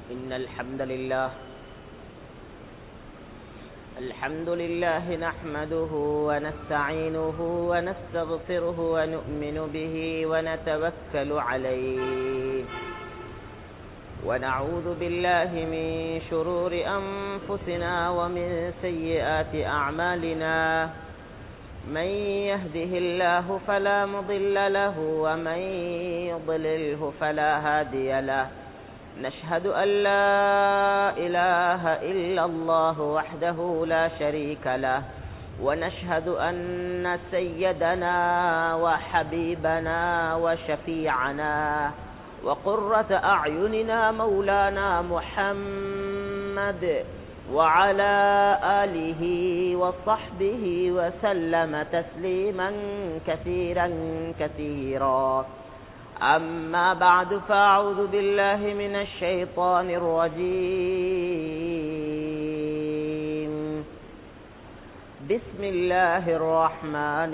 إن الحمد لله الحمد لله نحمده ونستعينه ونستغفره ونؤمن به ونتوكل عليه ونعوذ بالله من شرور أنفسنا ومن سيئات أعمالنا من يهده الله فلا مضل له ومن يضلله فلا هادي له نشهد أن لا إله إلا الله وحده لا شريك له ونشهد أن سيدنا وحبيبنا وشفيعنا وقرة أعيننا مولانا محمد وعلى آله وصحبه وسلم تسليما كثيرا كثيرا أما بعد فأعوذ بالله من الشيطان الرجيم بسم الله الرحمن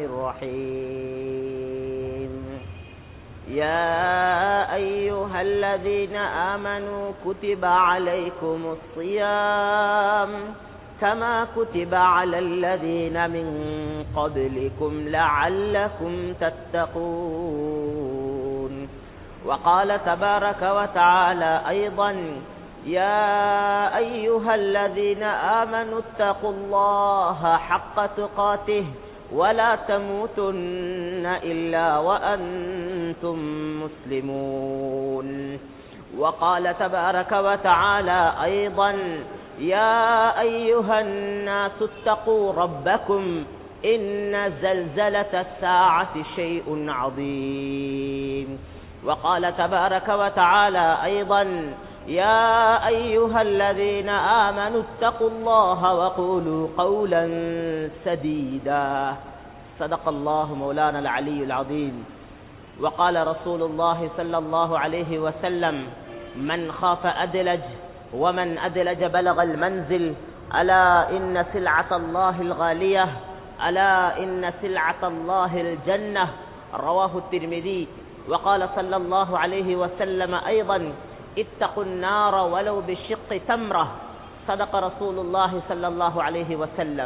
الرحيم يا أيها الذين آمنوا كتب عليكم الصيام كما كتب على الذين من قبلكم لعلكم تتقون وقال تبارك وتعالى أيضا يا أيها الذين آمنوا اتقوا الله حق تقاته ولا تموتن إلا وأنتم مسلمون وقال تبارك وتعالى أيضا يا أيها الناس اتقوا ربكم إن زلزلة الساعة شيء عظيم وقال تبارك وتعالى أيضا يا أيها الذين آمنوا اتقوا الله وقولوا قولا سديدا صدق الله مولانا العلي العظيم وقال رسول الله صلى الله عليه وسلم من خاف أدلج ومن أدلج بلغ المنزل ألا إن سلعة الله الغالية ألا إن سلعة الله الجنة رواه الترمذي وقال صلى الله عليه وسلم أيضا اتقوا النار ولو بالشق تمرة صدق رسول الله صلى الله عليه وسلم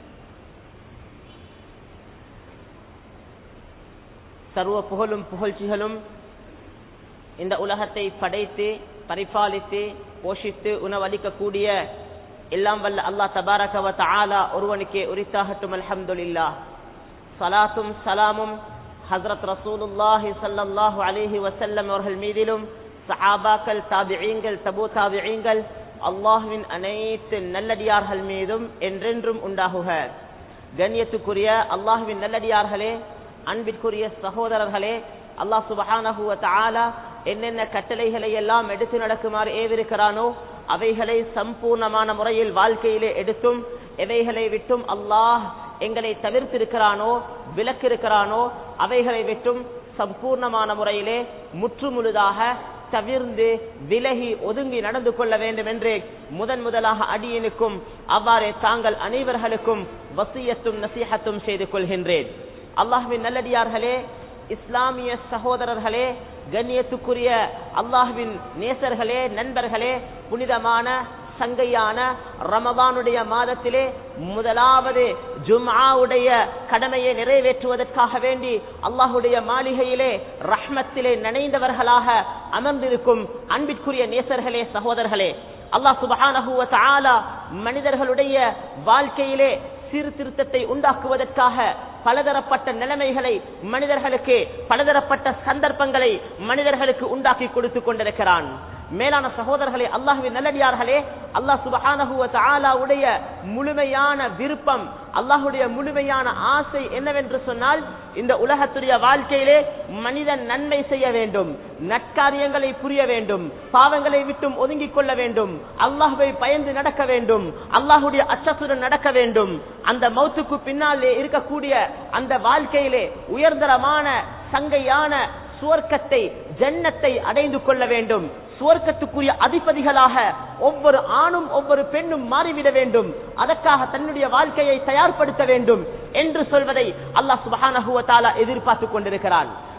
சர்வ புகழும் புகழ்ச்சிகளும் இந்த உலகத்தை படைத்து பரிபாலித்து போஷித்து உணவளிக்கக்கூடிய எல்லாம் வல்ல அல்லாஹ் தபாரகவ ஆலா ஒருவனுக்கே உரித்தாகட்டும் அல்ஹம்துலில்லா சலாத்தும் சலாமும் ஹசரத் ரசூலுல்லாஹி சல்லல்லாஹு அலிஹி வசல்லம் அவர்கள் மீதிலும் சஹாபாக்கள் தாபியீங்கள் தபு தாபியீங்கள் அல்லாஹுவின் அனைத்து நல்லடியார்கள் மீதும் என்றென்றும் உண்டாகுக கண்ணியத்துக்குரிய அல்லாஹுவின் நல்லடியார்களே அன்பிற்குரிய சகோதரர்களே அல்லாஹ் சுபஹானஹுவ தாலா என்னென்ன கட்டளைகளை எல்லாம் எடுத்து நடக்குமாறு ஏவிருக்கிறானோ அவைகளை சம்பூர்ணமான முறையில் வாழ்க்கையிலே எடுத்தும் எவைகளை விட்டும் அல்லாஹ் எங்களை தவிர்த்திருக்கிறானோ விலக்கிருக்கிறானோ அவைகளை விட்டும் சம்பூர்ணமான முறையிலே முற்றுமுழுதாக தவிர்ந்து விலகி ஒதுங்கி நடந்து கொள்ள வேண்டும் என்று முதன் முதலாக அடியனுக்கும் அவ்வாறே தாங்கள் அனைவர்களுக்கும் வசியத்தும் நசீகத்தும் செய்து கொள்கின்றேன் அல்லாஹுவின் நல்லடியார்களே இஸ்லாமிய சகோதரர்களே கண்ணியத்துக்குரிய அல்லாஹுவின் நேசர்களே நண்பர்களே புனிதமான சங்கையான ரமபானுடைய மாதத்திலே முதலாவது ஜும்ஆவுடைய கடமையை நிறைவேற்றுவதற்காக வேண்டி அல்லாஹுடைய மாளிகையிலே ரஹ்மத்திலே நனைந்தவர்களாக அமர்ந்திருக்கும் அன்பிற்குரிய நேசர்களே சகோதரர்களே அல்லாஹ் சுபஹானஹுவ தஆலா மனிதர்களுடைய வாழ்க்கையிலே சீர்திருத்தத்தை உண்டாக்குவதற்காக பலதரப்பட்ட நிலைமைகளை மனிதர்களுக்கு பலதரப்பட்ட சந்தர்ப்பங்களை மனிதர்களுக்கு உண்டாக்கி கொடுத்து கொண்டிருக்கிறான் மேலான சகோதரர்களே அல்லாஹுவின் நல்லடியார்களே அல்லாஹ் சுபஹானஹுவ தஆலாவுடைய முழுமையான விருப்பம் அல்லாஹுடைய முழுமையான ஆசை என்னவென்று சொன்னால் இந்த உலகத்துடைய வாழ்க்கையிலே மனிதன் நன்மை செய்ய வேண்டும் நற்காரியங்களை புரிய வேண்டும் பாவங்களை விட்டும் ஒதுங்கிக் கொள்ள வேண்டும் அல்லாஹுவை பயந்து நடக்க வேண்டும் அல்லாஹுடைய அச்சத்துடன் நடக்க வேண்டும் அந்த மௌத்துக்கு பின்னாலே இருக்கக்கூடிய அந்த வாழ்க்கையிலே உயர்தரமான சங்கையான சுவர்க்கத்தை ஜன்னத்தை அடைந்து கொள்ள வேண்டும் சுவர்க்கத்துக்குரிய அதிபதிகளாக ஒவ்வொரு ஆணும் ஒவ்வொரு பெண்ணும் மாறிவிட வேண்டும் அதற்காக தன்னுடைய வாழ்க்கையை தயார்படுத்த வேண்டும் என்று சொல்வதை அல்லாஹ் சுபஹானஹுவ தஆலா எதிர்பார்த்துக் கொண்டிருக்கிறான்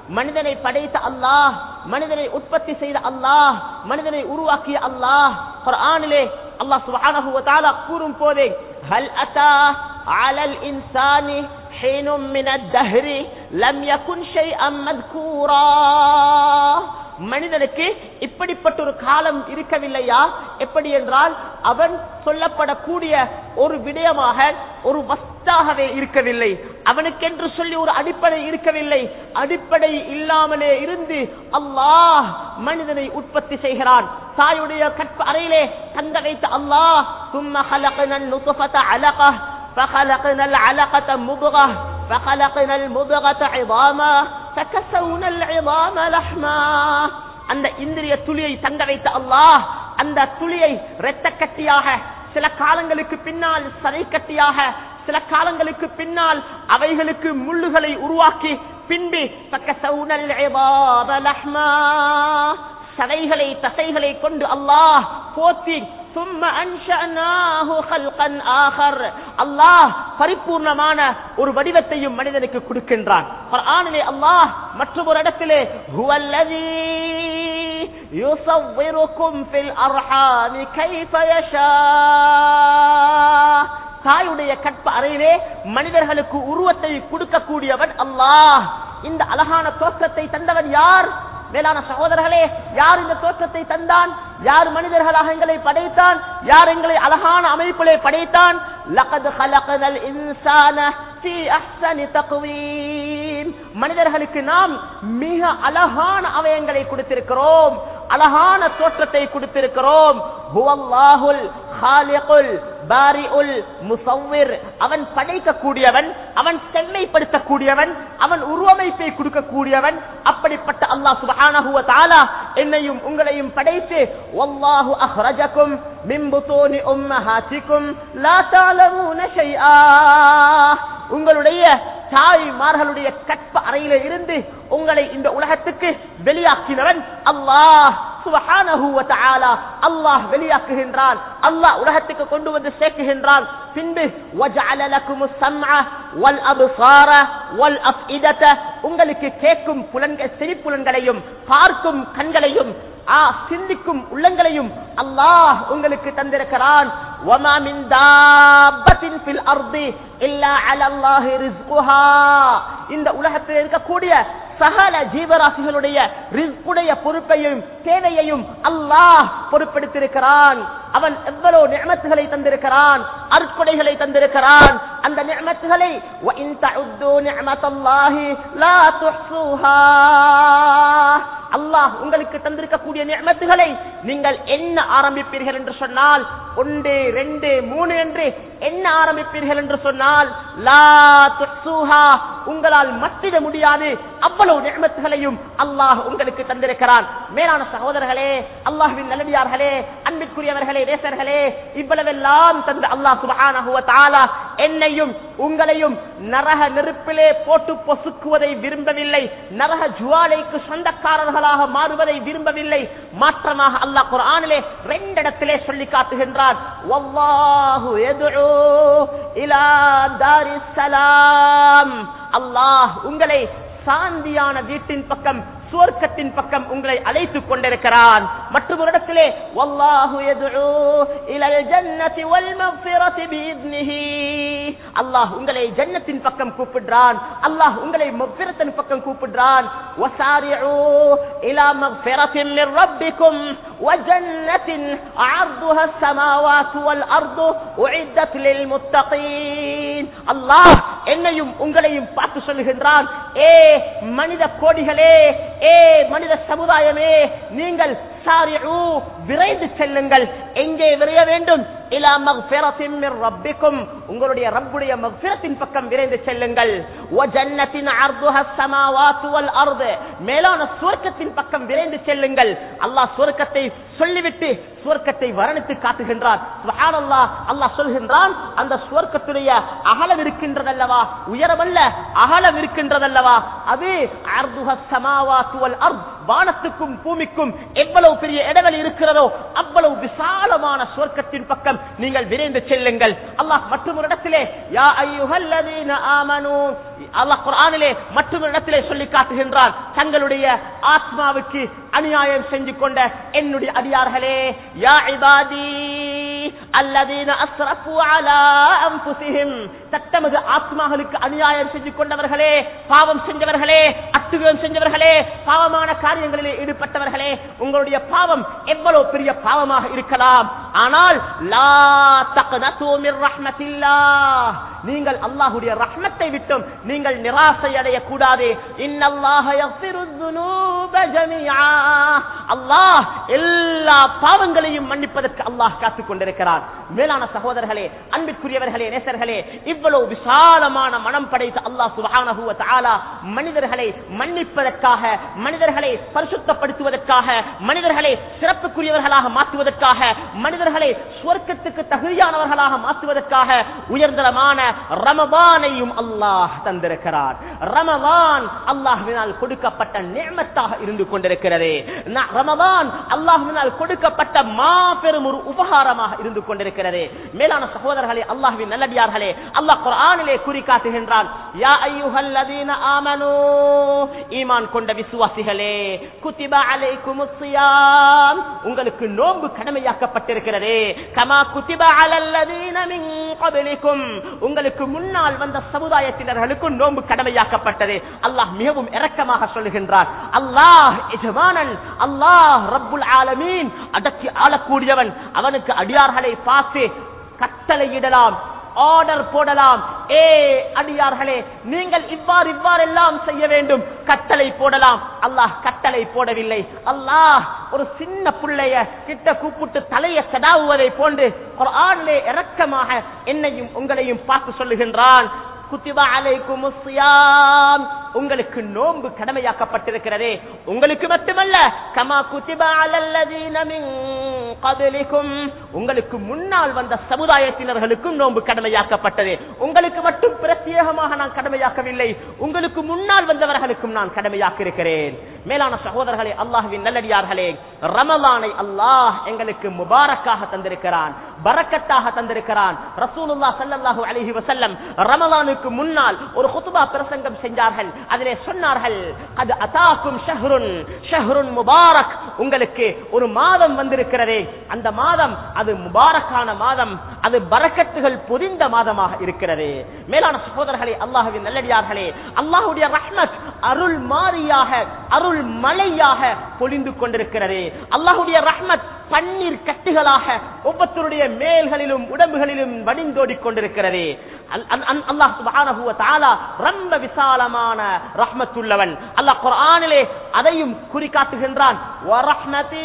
மனிதனை படைத்த அல்லாஹ் மனிதனை உற்பத்தி செய்த அல்லாஹ் மனிதனை உருவாக்கிய அல்லாஹ் குர்ஆனிலே அல்லாஹ் சுப்ஹானஹு வ தஆலா கூறும் போதே ஹல் அத்தா அலல் இன்சானி حين من الدهر لم يكن شيئا مذكورا மனிதனுக்கு இப்படிப்பட்ட ஒரு காலம் இருக்கவில்லையா எப்படி என்றால் அவன் சொல்லப்படக்கூடிய ஒரு விடயமாக ஒரு வஸ்தாகவே இருக்கவில்லை அவனுக்கென்று சொல்லி ஒரு அடிப்படை இருக்கவில்லை அடிப்படை இல்லாமலே இருந்து அல்லாஹ் மனிதனை உற்பத்தி செய்கிறான் தாயுடைய கற்ப அறையிலே தங்க வைத்த அல்லாஹ் சும்ம خلقنا النطفة علقة فخلقنا العلقة مضغة فخلقنا المضغة عظاما فكسونا العظام لحما அந்த இந்திரிய துளியை தங்க வைத்த அல்லாஹ் அந்த துளியை இரத்த கட்டியாக சில காலங்களுக்கு பின்னால் சதை கட்டியாக சில காலங்களுக்கு பின்னால் அவைகளுக்கு முள்ளுகளை உருவாக்கி பின்பு فكسونا العظام لحما சதைகளை தசைகளை கொண்டு அல்லாஹ் போத்தி ثم أنشأناه خلقا آخر அல்லாஹ் பரிபூர்ணமான ஒரு வடிவத்தையும் மனிதனுக்கு கொடுக்கின்றான் குர்ஆனிலே அல்லாஹ் மற்றொரு இடத்திலே هو الذي يصوركم في الأرحام كيف يشاء தாயுடைய கற்ப அறையிலே மனிதர்களுக்கு உருவத்தை கொடுக்கக்கூடியவன் அல்லாஹ் இந்த அழகான தோற்றத்தை தந்தவன் யார் மேலான சகோதரர்களே யார் இந்த தோற்றத்தை தந்தான் யார் மனிதர்களாக எங்களை படைத்தான் யார் எங்களை அழகான அமைப்பிலே படைத்தான் லகது ஹலகதல் இன்சான ஃபீ அஹ்ஸனி தக்வீம் மனிதர்களுக்கு நாம் மிக அழகான அவயங்களை கொடுத்திருக்கிறோம் அழகான தோற்றத்தை கொடுத்திருக்கிறோம் ஹுவல்லாஹுல் ஹாலிகுல் பாரிஉல் முசவ்விர் அவன் படைக்கக்கூடியவன் அவன் செம்மைப்படுத்தக்கூடியவன் அவன் உருவமைப்பை கொடுக்கக்கூடியவன் அப்படிப்பட்ட அல்லாஹ் சுப்ஹானஹு வ தஆலா என்னையும் உங்களையும் படைத்து வல்லாஹு அஹ்ரஜக்கும் மின் புத்தூனி உம்மஹாத்திக்கும் லா தஅலமூன ஷைஆ உங்களுடைய தாய்மார்களுடைய கற்ப அறையில இருந்து உங்களை இந்த உலகத்துக்கு வெளியாக்கினவன் அல்லாஹ் சுபஹானஹு வ தஆலா அல்லாஹ் வெளியாக்குகின்றான் அல்லாஹ் உலகத்துக்கு கொண்டு வந்து சேர்க்குகின்றான் பின்பு வஜஅல லக்குமுஸ் ஸம்அ வல் அப்சார வல் அஃஇதத உங்களுக்கு கேட்கும் புலன்கள் செவிப்புலன்களையும் பார்க்கும் கண்களையும் ஆ சிந்திக்கும் உள்ளங்களையும் அல்லாஹ் உங்களுக்கு தந்திருக்கிறான் وما من دابة في الأرض إلا على الله رزقها இந்த உலகத்தில் இருக்கக்கூடிய சகல ஜீவராசிகளுடைய ரிஸ்குடைய பொறுப்பையும் தேவையையும் அல்லாஹ் பொறுப்பெடுத்திருக்கிறான் அவன் எவ்வளவு நியமத்துகளை தந்திருக்கிறான் அற்கொடைகளை தந்திருக்கிறான் அந்த நியமத்துகளை وَإِن تَعُدُّوا نِعْمَةَ اللَّهِ لَا تُحْصُوهَا அல்லாஹ் உங்களுக்கு தந்திருக்கக்கூடிய நியமத்துகளை நீங்கள் என்ன ஆரம்பிப்பீர்கள் என்று சொன்னால் ஒன்று ரெண்டு மூணு என்று என்ன ஆரம்பிப்பீர்கள் என்று சொன்னால் லா துஹ்சூஹா உங்களால் மத்திட முடியாது அவ்வளவு நியமத்துகளையும் அல்லாஹ் உங்களுக்கு தந்திருக்கிறான் மேலான சகோதரர்களே அல்லாஹ்வின் நல்லடியார்களே அன்பிற்குரியவர்களே தேசர்களே இவ்வளவெல்லாம் தந்த அல்லாஹ் சுப்ஹானஹு வ தஆலா என்னையும் உங்களையும் நரக நெருப்பிலே போட்டு பொசுக்குவதை விரும்பவில்லை நரக ஜுவாலைக்கு சொந்தக்காரர்களாக மாறுவதை விரும்பவில்லை மாற்றமாக அல்லாஹ் குர்ஆனிலே ரெண்டு இடத்திலே சொல்லி காட்டுகின்றான் வல்லாஹு யதுஉ இலா தாரிஸ் சலாம் அல்லாஹ் உங்களை சாந்தியான வீட்டின் பக்கம் சுவர்க்கத்தின் பக்கம் உங்களை அழைத்துக் கொண்டிருக்கிறான் மற்றும் ஒரு இடத்திலே வல்லாஹு யதுஉ இலல் ஜன்னதி வல் மக்ஃபிரதி பிஇذنஹி அல்லாஹ் உங்களை ஜன்னத்தின் பக்கம் கூப்பிடுறான் அல்லாஹ் உங்களை மக்ஃபிரத்தின் பக்கம் கூப்பிடுறான் வசாரிஉ இலா மக்ஃபிரத்தின் மின் ரப்பிக்கும் وجنة عرضها السماوات والأرض أعدت للمتقين الله என்னையும் உங்களையும் பார்த்து சொல்லுகின்றான் ஏ மனித கோடிகளே ஏ மனித சமுதாயமே நீங்கள் சாரிஉ விரைந்து செல்லுங்கள் எங்கே விரைய வேண்டும் இலா மக்ஃபிரத்தின் மின் ரப்பிக்கும் உங்களுடைய ரப்புடைய மக்ஃபிரத்தின் பக்கம் விரைந்து செல்லுங்கள் வ ஜன்னத்தின் அர்துஹ ஸமாவாத்து வல் அர்து மேலான சுவர்க்கத்தின் பக்கம் விரைந்து செல்லுங்கள் அல்லாஹ் சுவர்க்கத்தை சொல்லிவிட்டு சுவர்க்கத்தை வர்ணித்து காட்டுகின்றான் சுப்ஹானல்லாஹ் அல்லாஹ் சொல்கின்றான் அந்த சுவர்க்கத்துடைய அகலம் இருக்கின்றதல்லவா உயரமல்ல அகலம் இருக்கின்றதல்லவா அது அர்துஹ ஸமாவாத்து வல் அர்த் வானத்துக்கும் பூமிக்கும் எவ்வளவு பெரிய இடைவெளி இருக்கிறதோ அவ்வளவு விசால விசாலமான சுவர்க்கத்தின் பக்கம் நீங்கள் விரைந்து செல்லுங்கள் அல்லாஹ் மற்றும் ஒரு இடத்திலே யா ஐயுஹல்லதீன ஆமனு அல்லாஹ் குர்ஆனிலே மற்றும் ஒரு இடத்திலே சொல்லி காட்டுகின்றான் தங்களுடைய ஆத்மாவுக்கு அநியாயம் செஞ்சு கொண்ட என்னுடைய அடியார்களே யா இபாதி அல்லதீன அஸ்ரஃபு அலா அன்ஃபுஸிஹிம் தத்தமது ஆத்மாக்களுக்கு அநியாயம் செஞ்சு கொண்டவர்களே பாவம் செஞ்சவர்களே அத்துவியம் செஞ்சவர்களே பாவமான காரியங்களிலே ஈடுபட்டவர்களே உங்களுடைய பாவம் எவ்வளவு பெரிய பாவமாக இருக்கலாம் ஆனால் லா தக்னது மிர் ரஹ்மத்தில்லாஹ் நீங்கள் அல்லாஹ்வுடைய ரஹ்மத்தை விட்டும் நீங்கள் நிராசை அடைய கூடாது இன்னல்லாஹ யக்ஃபிரு ذுனூப ஜமீஆ அல்லாஹ் எல்லா பாவங்களையும் மன்னிப்பதற்கு அல்லாஹ் காத்துக் கொண்டிருக்கிறார் மேலான சகோதரர்களே அன்பிற்குரியவர்களே நேசர்களே இவ்வளவு விசாலமான மனம் படைத்த அல்லாஹ் சுப்ஹானஹு வ தஆலா மனிதர்களை மன்னிப்பதற்காக மனிதர்களை பரிசுத்தப்படுத்துவதற்காக மனிதர்களை சிறப்புக்குரியவர்களாக மாற்றுவதற்காக மனிதர்களை சுவர்க்கத்துக்கு தகுதியானவர்களாக மாற்றுவதற்காக உயர்தரமான ரமபானையும் அல்லாஹ் தந்திருக்கிறார் ரமபான் அல்லாஹ்வினால் கொடுக்கப்பட்ட நியமத்தாக இருந்து கொண்டிருக்கிறது ந- ரமபான் அல்லாஹ்வினால் கொடுக்கப்பட்ட மாபெரும் ஒரு உபகாரமாக இருந்து கொண்டிருக்கிறது மேலான சகோதரர்களே அல்லாஹ்வின் நல்லடியார்களே அல்லாஹ் குர்ஆனிலே குறி காட்டுகின்றான் யா அய்யுஹல்லதீன ஆமனூ ஈமான் கொண்ட விசுவாசிகளே குத்திப அலைக்குமுஸ் ஸியாம் உங்களுக்கு நோன்பு கடமையாக்கப்பட்டிருக்கிறது கமா குத்திப அலல்லதீன மின் கப்லிக்கும் உங்களுக்கு முன்னால் வந்த சமுதாயத்தினர்களுக்கு நோன்பு கடமையாக்கப்பட்டது அல்லாஹ் மிகவும் இரக்கமாக சொல்லுகின்றார் அல்லாஹ் எஜமானன் அல்லாஹ் ரப்புல் ஆலமீன் அடக்கி ஆளக்கூடியவன் அவனுக்கு அடியார்களை பார்த்து கட்டளையிடலாம் ஆர்டர் போடலாம் ஏ அடியார்களே நீங்கள் இவ்வாறு இவ்வாறெல்லாம் செய்ய வேண்டும் கட்டளை போடலாம் அல்லாஹ் கட்டளை போடவில்லை அல்லாஹ் ஒரு சின்ன புள்ளைய கிட்ட கூப்பிட்டு தலையை சடாவுவதை போன்று குர்ஆனிலே இரக்கமாக என்னையும் உங்களையும் பார்த்து சொல்லுகின்றான் குத்திபா அலைக்கும் உங்களுக்கு நோன்பு கடமையாக்கப்பட்டிருக்கிறதே உங்களுக்கு மட்டுமல்ல கமா குத்திபா அலல்லதீன மின் கபிலிக்கும் உங்களுக்கு முன்னால் வந்த சமுதாயத்தினர்களுக்கும் நோன்பு கடமையாக்கப்பட்டது உங்களுக்கு மட்டும் பிரத்யேகமாக நான் கடமையாக்கவில்லை உங்களுக்கு முன்னால் வந்தவர்களுக்கும் நான் கடமையாக்க இருக்கிறேன் மேலான சகோதரர்களே அல்லாஹ்வின் நல்லடியார்களே ரமலானை அல்லாஹ் எங்களுக்கு முபாரக்காக தந்திருக்கிறான் பரக்கத்தாக தந்திருக்கிறான் ரசூலுல்லாஹ் ஸல்லல்லாஹு அலைஹி வஸல்லம் ரமலானுக்கு முன்னால் ஒரு குத்துபா பிரசங்கம் செஞ்சார்கள் அதிலே சொன்னார்கள் அது அதாக்கும் ஷஹ்ருன் ஷஹ்ருன் முபாரக் உங்களுக்கு ஒரு மாதம் வந்திருக்கிறதே அந்த மாதம் அது முபாரக்கான மாதம் அது பரக்கத்துகள் பொதிந்த மாதமாக இருக்கிறது மேலான சகோதரர்களே அல்லாஹ்வின் நல்லடியார்களே அல்லாஹ்வுடைய ரஹ்மத் அருள் மாரியாக அருள் மழையாக பொழிந்து கொண்டிருக்கிறது அல்லாஹ்வுடைய ரஹ்மத் பன்னீர் கட்டுகளாக ஒவ்வொருத்தருடைய மேல்களிலும் உடம்புகளிலும் வடிந்தோடிக் கொண்டிருக்கிறது அல்- அல்- அல்- அல்லாஹ் சுப்ஹானஹு வ தஆலா ரொம்ப விசாலமான ரஹ்மத்துள்ளவன் அல்லாஹ் குர்ஆனிலே அதையும் குறிக்காட்டுகின்றான் வ ரஹ்மதி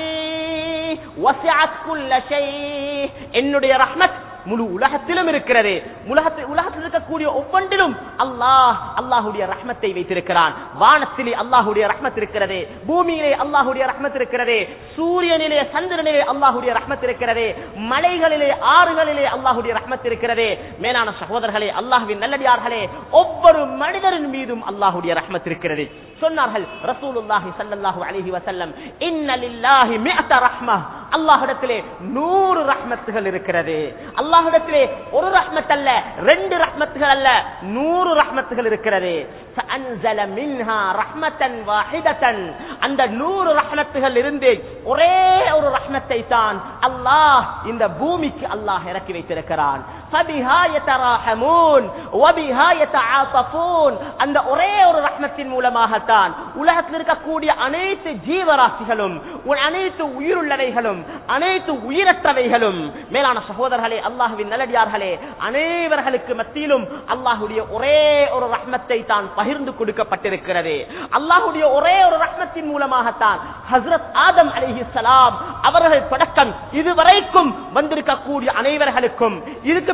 வஸஅத் குல்ல ஷை என்னுடைய ரஹ்மத் முழு உலகத்திலும் இருக்கிறது உலகத்தில் உலகத்தில் இருக்கக்கூடிய ஒவ்வொன்றிலும் அல்லாஹ் அல்லாஹுடைய ரஹ்மத்தை வைத்திருக்கிறான் வானத்திலே அல்லாஹுடைய ரஹ்மத் இருக்கிறது பூமியிலே அல்லாஹுடைய ரஹ்மத் இருக்கிறது சூரியனிலே சந்திரனிலே அல்லாஹுடைய ரஹ்மத் இருக்கிறது மலைகளிலே ஆறுகளிலே அல்லாஹுடைய ரஹ்மத் இருக்கிறது மேலான சகோதரர்களே அல்லாஹ்வின் நல்லடியார்களே ஒவ்வொரு மனிதரின் மீதும் அல்லாஹுடைய ரஹ்மத் இருக்கிறது சொன்னார்கள் ரசூலுல்லாஹி ஸல்லல்லாஹு அலைஹி வஸல்லம் இன்ன லில்லாஹி மிஅத ரஹ்மah அல்லாஹ்விடத்திலே நூறு ரஹ்மத்துகள் இருக்கிறது அல்லாஹ்விடத்திலே ஒரு ரஹ்மத் அல்ல ரெண்டு ரஹ்மத்துகள் அல்ல நூறு ரஹ்மத்துகள் இருக்கிறது فأنزل منها رحمة واحدة அந்த நூறு ரஹ்மத்துகள் இருந்து ஒரே ஒரு ரஹ்மத்தை தான் அல்லாஹ் இந்த பூமிக்கு அல்லாஹ் இறக்கி வைத்திருக்கிறான் فبها يتراحمون وبها يتعاطفون அந்த ஒரே ஒரு ரஹ்மத்தின் மூலமாகத்தான் உலகத்தில் இருக்கக்கூடிய அனைத்து ஜீவராசிகளும் உன் அனைத்து உயிருள்ளவைகளும் அனைத்து உயிரற்றவைகளும் மேலான சகோதரர்களே அல்லாஹுவின் நல்லடியார்களே அனைவர்களுக்கு மத்தியிலும் அல்லாஹுடைய ஒரே ஒரு ரஹ்மத்தை தான் பகிர்ந்து கொடுக்கப்பட்டிருக்கிறது அல்லாஹுடைய ஒரே ஒரு ரஹ்மத்தின் மூலமாகத்தான் ஹஸ்ரத் ஆதம் அலைஹிஸ்ஸலாம் அவர்கள் தொடக்கம் இதுவரைக்கும் வந்திருக்கக்கூடிய அனைவர்களுக்கும் இதுக்கு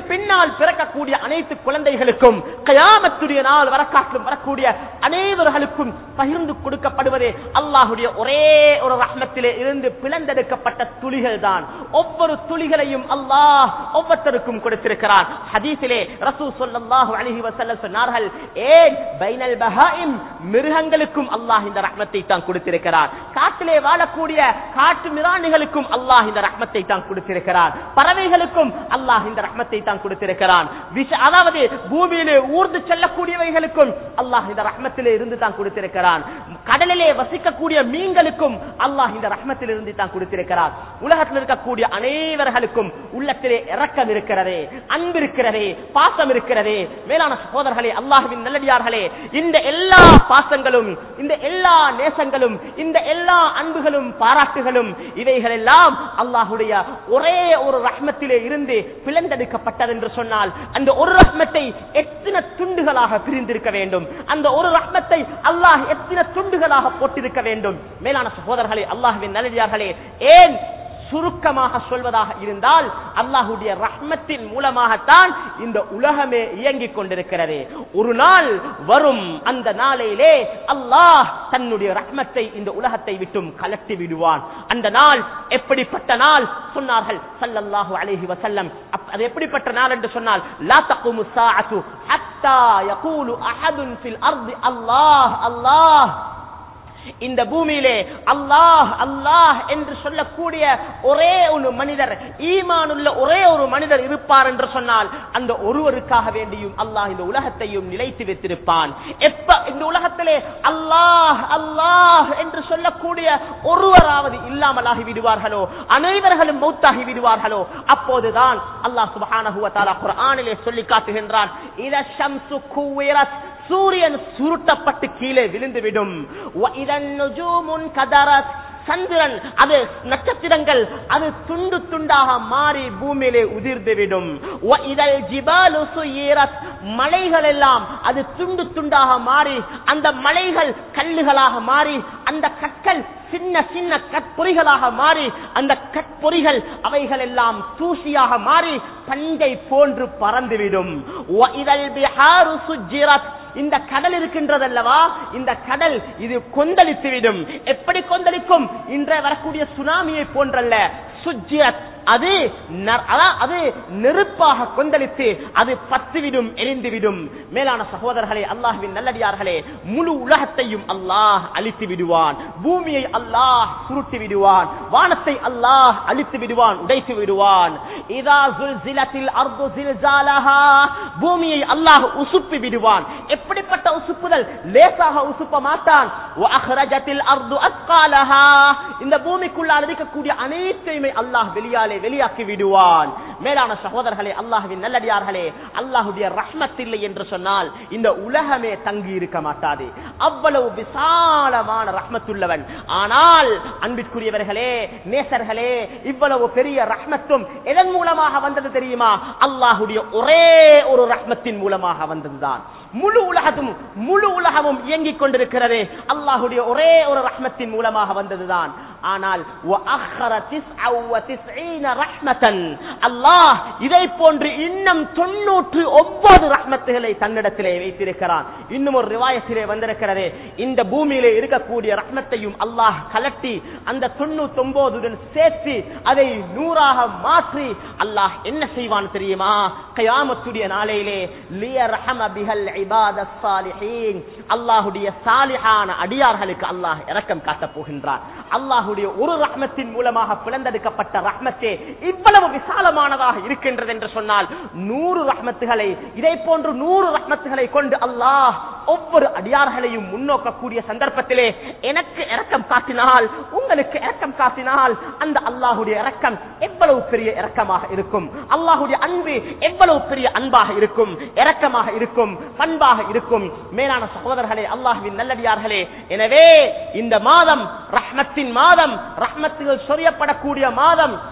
பின்னால் பிறக்கக்கூடிய அனைத்து குழந்தைகளுக்கும் கயாமத்துடைய நாள் வரக்காட்டிலும் வரக்கூடிய அனைவர்களுக்கும் பகிர்ந்து கொடுக்கப்படுவதே அல்லாஹுடைய ஒரே ஒரு ரஹ்மத்திலே இருந்து பிளந்தெடுக்கப்பட்ட துளிகள் தான் ஒவ்வொரு துளிகளையும் அல்லாஹ் ஒவ்வொருத்தருக்கும் கொடுத்திருக்கிறான் ஹதீஸிலே ரசூ ஸல்லல்லாஹு அலைஹி வஸல்லம் சொன்னார்கள் ஏன் பைனல் பஹாயிம் மிருகங்களுக்கும் அல்லாஹ் இந்த ரஹ்மத்தை தான் கொடுத்திருக்கிறார் காட்டிலே வாழக்கூடிய காட்டு மிராணிகளுக்கும் அல்லாஹ் இந்த ரஹ்மத்தை தான் கொடுத்திருக்கிறார் பறவைகளுக்கும் அல்லாஹ் இந்த ரஹ்மத்தை தான் கொடுத்திருக்கிறான் விஷ- அதாவது பூமியிலே ஊர்ந்து செல்லக்கூடியவைகளுக்கும் அல்லாஹ் இந்த ரஹ்மத்திலே இருந்து தான் கொடுத்திருக்கிறான் கடலிலே வசிக்கக்கூடிய மீன்களுக்கும் அல்லாஹ் இந்த ரஹ்மத்தில் இருந்து தான் கொடுத்திருக்கிறார் உலகத்தில் இருக்கக்கூடிய அனைவர்களுக்கும் உள்ளத்திலே இரக்கம் இருக்கிறதே அன்பு இருக்கிறதே பாசம் இருக்கிறதே மேலான சகோதரர்களே அல்லாஹுவின் நல்லடியார்களே இந்த எல்லா பாசங்களும் இந்த எல்லா நேசங்களும் இந்த எல்லா அன்புகளும் பாராட்டுகளும் இவைகள் எல்லாம் அல்லாஹுடைய ஒரே ஒரு ரஹ்மத்திலே இருந்து பிளந்தெடுக்கப்பட்டது என்று சொன்னால் அந்த ஒரு ரஹ்மத்தை எத்தனை துண்டுகளாக பிரிந்திருக்க வேண்டும் அந்த ஒரு ரஹ்மத்தை அல்லாஹ் எத்தனை துண்டுகளாக போட்டிருக்க வேண்டும் மேலான சகோதரர்களே அல்லாஹுவின் நல்லடியார்களே ஏன் சுருக்கமாக சொல்வதாக இருந்தால் அல்லாஹுடைய ரஹ்மத்தின் மூலமாகத்தான் இந்த உலகமே இயங்கிக் கொண்டிருக்கிறது ஒரு நாள் வரும் அந்த நாளையிலே அல்லாஹ் தன்னுடைய ரஹ்மத்தை இந்த உலகத்தை விட்டும் கலட்டி விடுவான் அந்த நாள் எப்படிப்பட்ட நாள் சொன்னார்கள் ஸல்லல்லாஹு அலைஹி வஸல்லம் அப்- அது எப்படிப்பட்ட நாள் என்று சொன்னால் லா தகுமு ஸாஅத்து ஹத்தா யகூலு அஹதுன் ஃபில் அர்தி அல்லாஹ் அல்லாஹ் இந்த பூமியிலே அல்லாஹ் அல்லாஹ் என்று சொல்லக்கூடிய ஒரே ஒரு மனிதர் ஈமானுள்ள ஒரே ஒரு மனிதர் இருப்பார் என்று சொன்னால் அந்த ஒருவருக்காக வேண்டியும் அல்லாஹ் இந்த உலகத்தையும் நிலைத்து வைத்திருப்பான் எப்ப இந்த உலகத்திலே அல்லாஹ் அல்லாஹ் என்று சொல்லக்கூடிய ஒருவராவது இல்லாமலாகி விடுவார்களோ அனைவர்களும் மௌத்தாகி விடுவார்களோ அப்போதுதான் அல்லாஹ் சுப்ஹானஹு வ தஆலா குர்ஆனிலே சொல்லி காட்டுகின்றான் இத ஷம்சு குவிரத் சூரியன் சுருட்டப்பட்டு கீழே விழுந்துவிடும் வ இதன் நுஜூமுன் கதரத் சந்திரன் அது நட்சத்திரங்கள் அது துண்டு துண்டாக மாறி பூமியிலே உதிர்ந்துவிடும் வ இதழ் ஜிபாலு சுயீரத் மலைகள் எல்லாம் அது துண்டு துண்டாக மாறி அந்த மலைகள் கல்லுகளாக மாறி அந்த கற்கள் சின்ன சின்ன கற்பொறிகளாக மாறி அந்த கற்பொறிகள் அவைகள் எல்லாம் தூசியாக மாறி பஞ்சை போன்று பறந்துவிடும் வ இதழ் பிஹாரு சுஜ்ஜிரத் இந்த கடல் இருக்கின்றதல்லவா இந்த கடல் இது கொந்தளித்துவிடும் எப்படி கொந்தளிக்கும் இன்றைய வரக்கூடிய சுனாமியை போன்றல்ல சுஜ்ஜிரத் அது ந- அதான் அது நெருப்பாக கொந்தளித்து அது பத்துவிடும் எரிந்துவிடும் மேலான சகோதரர்களே அல்லாஹ்வின் நல்லடியார்களே முழு உலகத்தையும் அல்லாஹ் அழித்து விடுவான் பூமியை அல்லாஹ் சுருட்டி விடுவான் வானத்தை அல்லாஹ் அழித்து விடுவான் உடைத்து விடுவான் இதா ஜுல்சிலத்தில் அர்து ஜில்சாலஹா பூமியை அல்லாஹ் உசுப்பி விடுவான் எப்படிப்பட்ட உசுப்புதல் லேசாக உசுப்ப மாட்டான் வஅஹ்ரஜத்தில் அர்து அஸ்காலஹா இந்த பூமிக்குள்ளால் இருக்கக்கூடிய அனைத்தையுமே அல்லாஹ் வெளியாலே வெளியாக்கி விடுவான் மேலான சகோதரர்களே அல்லாஹ்வின் நல்லடியார்களே அல்லாஹ்வுடைய ரஹ்மத் இல்லை என்று சொன்னால் இந்த உலகமே தங்கி இருக்க மாட்டாது அவ்வளவு விசாலமான ரஹ்மத்துள்ளவன் ஆனால் அன்பிற்குரியவர்களே நேசர்களே இவ்வளவு பெரிய ரஹ்மத்தும் எதன் மூலமாக வந்தது தெரியுமா அல்லாஹ்வுடைய ஒரே ஒரு ரஹ்மத்தின் மூலமாக வந்ததுதான் முழு உலகமும் முழு உலகமும் இயங்கிக் கொண்டிருக்கிறது அல்லாஹ்வுடைய ஒரே ஒரு ரஹ்மத்தின் மூலமாக வந்ததுதான் ஆனால் وَأَخَّرَ تِسْعَ وَتِسْعِينَ رَحْمَةً அல்லாஹ் இதை போன்று இன்னும் தொண்ணூற்று ஒன்பது ரஹ்மத்துகளை தன்னிடத்திலே வைத்திருக்கிறான் இன்னும் ஒரு ரிவாயத்திலே வந்திருக்கிறது இந்த பூமியிலே இருக்கக்கூடிய ரஹ்மத்தையும் அல்லாஹ் கலட்டி அந்த தொண்ணூத்தி ஒன்பதுடன் சேர்த்து அதை நூறாக மாற்றி அல்லாஹ் என்ன செய்வான் தெரியுமா கயாமத்துடைய நாளையிலே லியர்ஹம பிஹல் இபாதஸ் சாலிஹீன் அல்லாஹ்வுடைய சாலிஹான அடியார்களுக்கு அல்லாஹ் இரக்கம் காட்டப் போகின்றார் அல்லாஹ்வுடைய ஒரு ரஹ்மத்தின் மூலமாக பிளந்தெடுக்கப்பட்ட ரஹ்மத்தே இவ்வளவு விசாலமானதாக இருக்கின்றது என்று சொன்னால் நூறு ரஹ்மத்துகளை இதை போன்று நூறு ரஹ்மத்துகளை கொண்டு அல்லாஹ் ஒவ்வொரு அடியார்களையும் முன்னோக்கக்கூடிய சந்தர்ப்பத்திலே எனக்கு இரக்கம் காட்டினால் உங்களுக்கு இரக்கம் காட்டினால் அந்த அல்லாஹுடைய இரக்கம் எவ்வளவு பெரிய இரக்கமாக இருக்கும் அல்லாஹுடைய அன்பு எவ்வளவு பெரிய அன்பாக இருக்கும் இரக்கமாக இருக்கும் பண்பாக இருக்கும் மேலான சகோதரர்களே அல்லாஹுவின் நல்லடியார்களே எனவே இந்த மாதம் ரஹ்மத்தின் மாதம் ரஹ்மத்துகள் சொரியப்படக்கூடிய மாதம்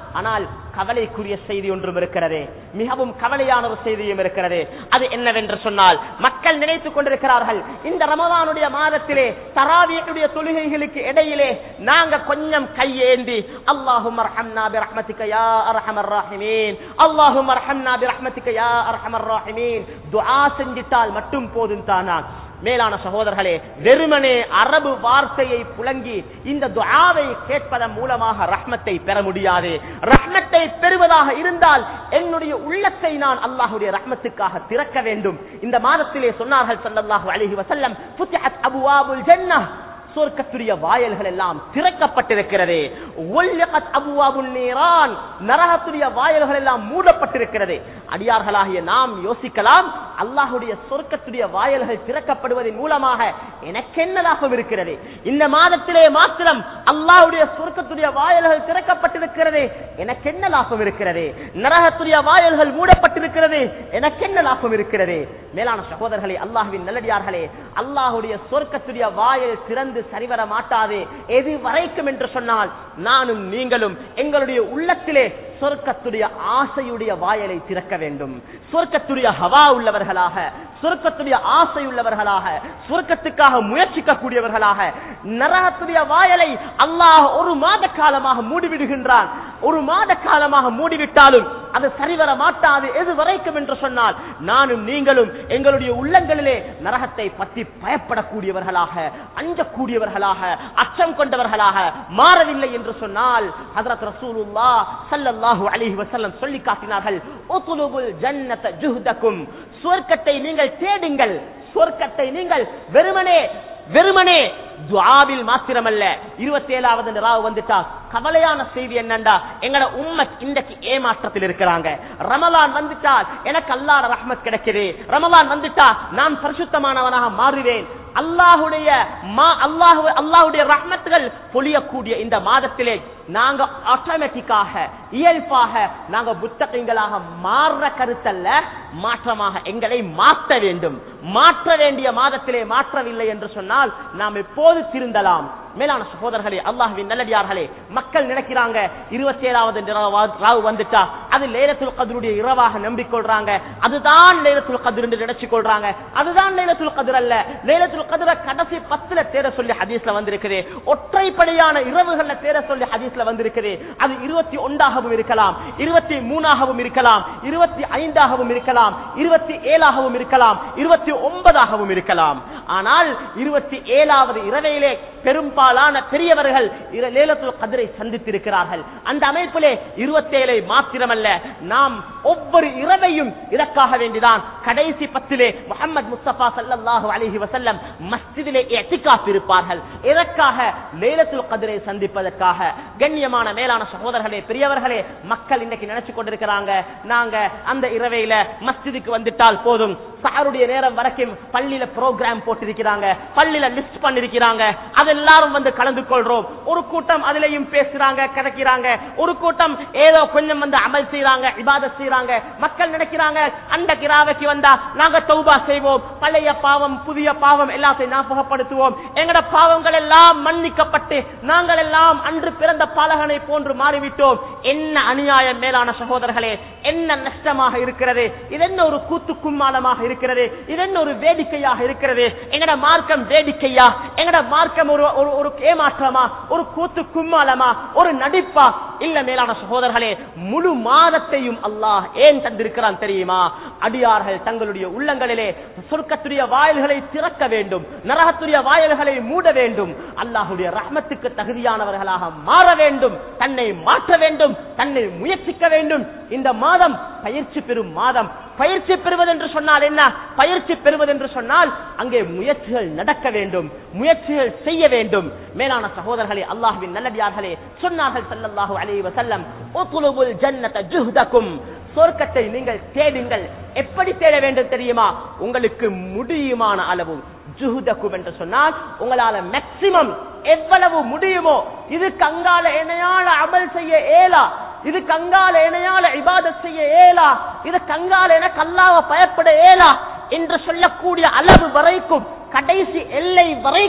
ஆனால் கவலைக்குரிய செய்தி ஒன்றும் இருக்கிறது மிகவும் கவலையான ஒரு செய்தியும் இருக்கிறது அது என்னவென்று சொன்னால் மக்கள் நினைத்துக் கொண்டிருக்கிறார்கள் இந்த ரமதானுடைய மாதத்திலே தராவியுடைய தொழுகைகளுக்கு இடையிலே நாங்க கொஞ்சம் கையேந்தி அல்லாஹும் அர்ஹம்னா பிரஹ்மதிக யா அர்ஹமர் ராஹிமீன் அல்லாஹும் அர்ஹம்னா பிரஹ்மதிக யா அர்ஹமர் ராஹிமீன் துஆ செஞ்சிட்டால் மட்டும் போதும் தானா மேலான சகோதரர்களே வெறுமனே அரபு வார்த்தையை புழங்கி இந்த துஆவை கேட்பதன் மூலமாக ரஹ்மத்தை பெற முடியாது ரஹ்மத்தை பெறுவதாக இருந்தால் என்னுடைய உள்ளத்தை நான் அல்லாஹ்வுடைய ரஹ்மத்துக்காக திறக்க வேண்டும் இந்த மாதத்திலே சொன்னார்கள் ஸல்லல்லாஹு அலைஹி வஸல்லம் ஃபுத்திஹத் அபுவாபுல் ஜன்னah சொர்க்கத்துடைய வாயல்கள் எல்லாம் திறக்கப்பட்டிருக்கிறது ஒல்லிகத் அபுவாபுல் நீரான் நரகத்துடைய வாயல்கள் எல்லாம் மூடப்பட்டிருக்கிறது அடியார்களாகிய நாம் யோசிக்கலாம் அல்லாஹுடைய சொர்க்கத்துடைய வாயல்கள் திறக்கப்படுவதன் மூலமாக எனக்கு என்ன லாபம் இருக்கிறது இந்த மாதத்திலே மாத்திரம் அல்லாஹுடைய சொர்க்கத்துடைய வாயல்கள் திறக்கப்பட்டிருக்கிறது எனக்கு என்ன லாபம் இருக்கிறது நரகத்துடைய வாயல்கள் மூடப்பட்டிருக்கிறது எனக்கு என்ன லாபம் இருக்கிறது மேலான சகோதரர்களே அல்லாஹுவின் நல்லடியார்களே அல்லாஹுடைய சொர்க்கத்துடைய வாயல் திறந்து சரிவர மாட்டாது எது வரைக்கும் என்று சொன்னால் நானும் நீங்களும் எங்களுடைய உள்ளத்திலே சொர்க்கத்துடைய ஆசையுடைய வாயலை திறக்க வேண்டும் சொர்க்கத்துடைய ஹவா உள்ளவர்களாக சொர்க்கத்துடைய ஆசை உள்ளவர்களாக சொர்க்கத்துக்காக முயற்சிக்க கூடியவர்களாக நரகத்துடைய வாயலை அல்லாஹ் ஒரு மாத காலமாக மூடிவிடுகின்றான் ஒரு மாத காலமாக மூடிவிட்டாலும் அது சரிவர மாட்டாது எது வரைக்கும் என்று சொன்னால் நானும் நீங்களும் எங்களுடைய உள்ளங்களிலே நரகத்தை பற்றி பயப்படக்கூடியவர்களாக அஞ்சக்கூடியவர்களாக அச்சம் கொண்டவர்களாக மாறவில்லை என்று சொன்னால் ஹதரத் ரசூலுல்லா ஸல்லல்லாஹு அலைஹி வஸல்லம் சொல்லி காட்டினார்கள் உத்லுபுல் ஜன்னத ஜுஹ்தக்கும் சுவர்க்கத்தை நீங்கள் தேடுங்கள் சுவர்க்கத்தை நீங்கள் வெறுமனே வெறுமனே துஆவில் மாத்திரமல்ல இருபத்தி ஏழாவது ராவு வந்துட்டா கவலையான செய்தி என்னண்டா எங்கட உம்மத் இன்றைக்கு ஏமாற்றத்தில் இருக்கிறாங்க ரமலான் வந்துட்டால் எனக்கு அல்லாஹ் ரஹ்மத் கிடைக்குது ரமலான் வந்துட்டா நான் பரிசுத்தமானவனாக மாறுவேன் அல்லாஹுடைய மா அல்லாஹு அல்லாஹுடைய ரஹ்மத்துகள் பொழியக்கூடிய இந்த மாதத்திலே நாங்க ஆட்டோமேட்டிக்காக இயல்பாக நாங்க புத்தகங்களாக மாறுற கருத்தல்ல மாற்றமாக எங்களை மாற்ற வேண்டும் மாற்ற வேண்டிய மாதத்திலே மாற்றவில்லை என்று சொன்னால் நாம் எப்போது திருந்தலாம் மேலான சகோதரர்களே அல்லாஹுவின் நல்லடியார்களே மக்கள் நினைக்கிறாங்க இருபத்தி ஏழாவது ராவு வந்துட்டா அது லேலத்துல் கதருடைய இரவாக நம்பிக்கொள்றாங்க அதுதான் லேலத்துல் கதிர் என்று நினைச்சு கொள்றாங்க அதுதான் லேலத்துல் கதிர் அல்ல லேலத்துல் கதிர கடைசி பத்துல தேட சொல்லி ஹதீஸ்ல வந்திருக்குது ஒற்றைப்படையான இரவுகள்ல தேட சொல்லி ஹதீஸ்ல வந்திருக்குது அது இருபத்தி ஒன்றாகவும் இருக்கலாம் இருபத்தி மூணாகவும் இருக்கலாம் இருபத்தி ஐந்தாகவும் இருக்கலாம் இருபத்தி ஏழாகவும் இருக்கலாம் இருபத்தி ஒன்பதாகவும் இருக்கலாம் ஆனால் இருபத்தி ஏழாவது இரவையிலே பெரும்பாலான பெரியவர்கள் இர- லேலத்துல் கதிரை சந்தித்திருக்கிறார்கள் அந்த அமைப்பிலே இருபத்தேழை மாத்திரமல்ல நாம் ஒவ்வொரு இரவையும் இதற்காக வேண்டிதான் கடைசி பத்திலே முகமது முஸ்தபா ஸல்லல்லாஹு அலைஹி வஸல்லம் மஸ்ஜிதிலே இஅ்திகாஃப் இருப்பார்கள் இதற்காக லேலத்துல் கதிரை சந்திப்பதற்காக கண்ணியமான மேலான சகோதரர்களே பெரியவர்களே மக்கள் இன்னைக்கு நினைச்சு கொண்டிருக்கிறாங்க நாங்க அந்த இரவையில மஸ்ஜிதுக்கு வந்துட்டால் போதும் சாருடைய நேரம் வரைக்கும் பள்ளியில ப்ரோக்ராம் போட்டிருக்கிறாங்க பள்ளியில லிஸ்ட் பண்ணிருக்கிறாங்க அது எல்லாரும் வந்து கலந்து கொள்றோம் ஒரு கூட்டம் அதுலயும் பேசுறாங்க கிடைக்கிறாங்க ஒரு கூட்டம் ஏதோ கொஞ்சம் வந்து அமல் செய்யறாங்க இபாதத் செய்யறாங்க மக்கள் நினைக்கிறாங்க அந்த கிராவைக்கு வந்தா நாங்க தௌபா செய்வோம் பழைய பாவம் புதிய பாவம் எல்லாத்தையும் ஞாபகப்படுத்துவோம் எங்கட பாவங்கள் எல்லாம் மன்னிக்கப்பட்டு நாங்கள் எல்லாம் அன்று பிறந்த பாலகனை போன்று மாறிவிட்டோம் என்ன அநியாயம் மேலான சகோதரர்களே என்ன நஷ்டமாக இருக்கிறது இது என்ன ஒரு கூத்து கும்மாளமாக இருக்கிறது இது என்ன ஒரு வேடிக்கையாக இருக்கிறது எங்கட மார்க்கம் வேடிக்கையா எங்கட மார்க்கம் ஒரு ஒரு ஒரு ஏமாற்றமா ஒரு கூத்து கும்மாளமா ஒரு நடிப்பா இல்ல மேலான சகோதரர்களே முழு மாதத்தையும் அல்லாஹ் ஏன் தந்திருக்கிறான் தெரியுமா அடியார்கள் தங்களுடைய உள்ளங்களிலே சொர்க்கத்துடைய வாயில்களை திறக்க வேண்டும் நரகத்துடைய வாயில்களை மூட வேண்டும் அல்லாஹுடைய ரஹ்மத்துக்கு தகுதியானவர்களாக மாற வேண்டும் தன்னை மாற்ற வேண்டும் தன்னை முயற்சிக்க வேண்டும் இந்த மாதம் பயிற்சி பெறும் மாதம் பயிற்சி பெறுவது என்று சொன்னால் என்ன பயிற்சி பெறுவது என்று சொன்னால் அங்கே முயற்சிகள் நடக்க வேண்டும் முயற்சிகள் செய்ய வேண்டும் மேலான சகோதரர்களே அல்லாஹ்வின் நல்லடியார்களே சொன்னார்கள் ஸல்லல்லாஹு அலைஹி வஸல்லம் உத்லுபுல் ஜன்னத ஜுஹ்தக்கும் சொர்க்கத்தை நீங்கள் தேடுங்கள் எப்படி தேட வேண்டும் தெரியுமா உங்களுக்கு முடியுமான அளவு ஜுஹுதக்கும் என்று சொன்னால் உங்களால மேக்சிமம் எவ்வளவு முடியுமோ இது கங்கால இணையால அமல் செய்ய ஏலா இது கங்கால இணையால இபாதத் செய்ய ஏலா இது கங்கால என கல்லாவ பயப்பட ஏலா என்று சொல்லக்கூடிய அளவு வரைக்கும் கடைசி எல்லை வரைக்கும்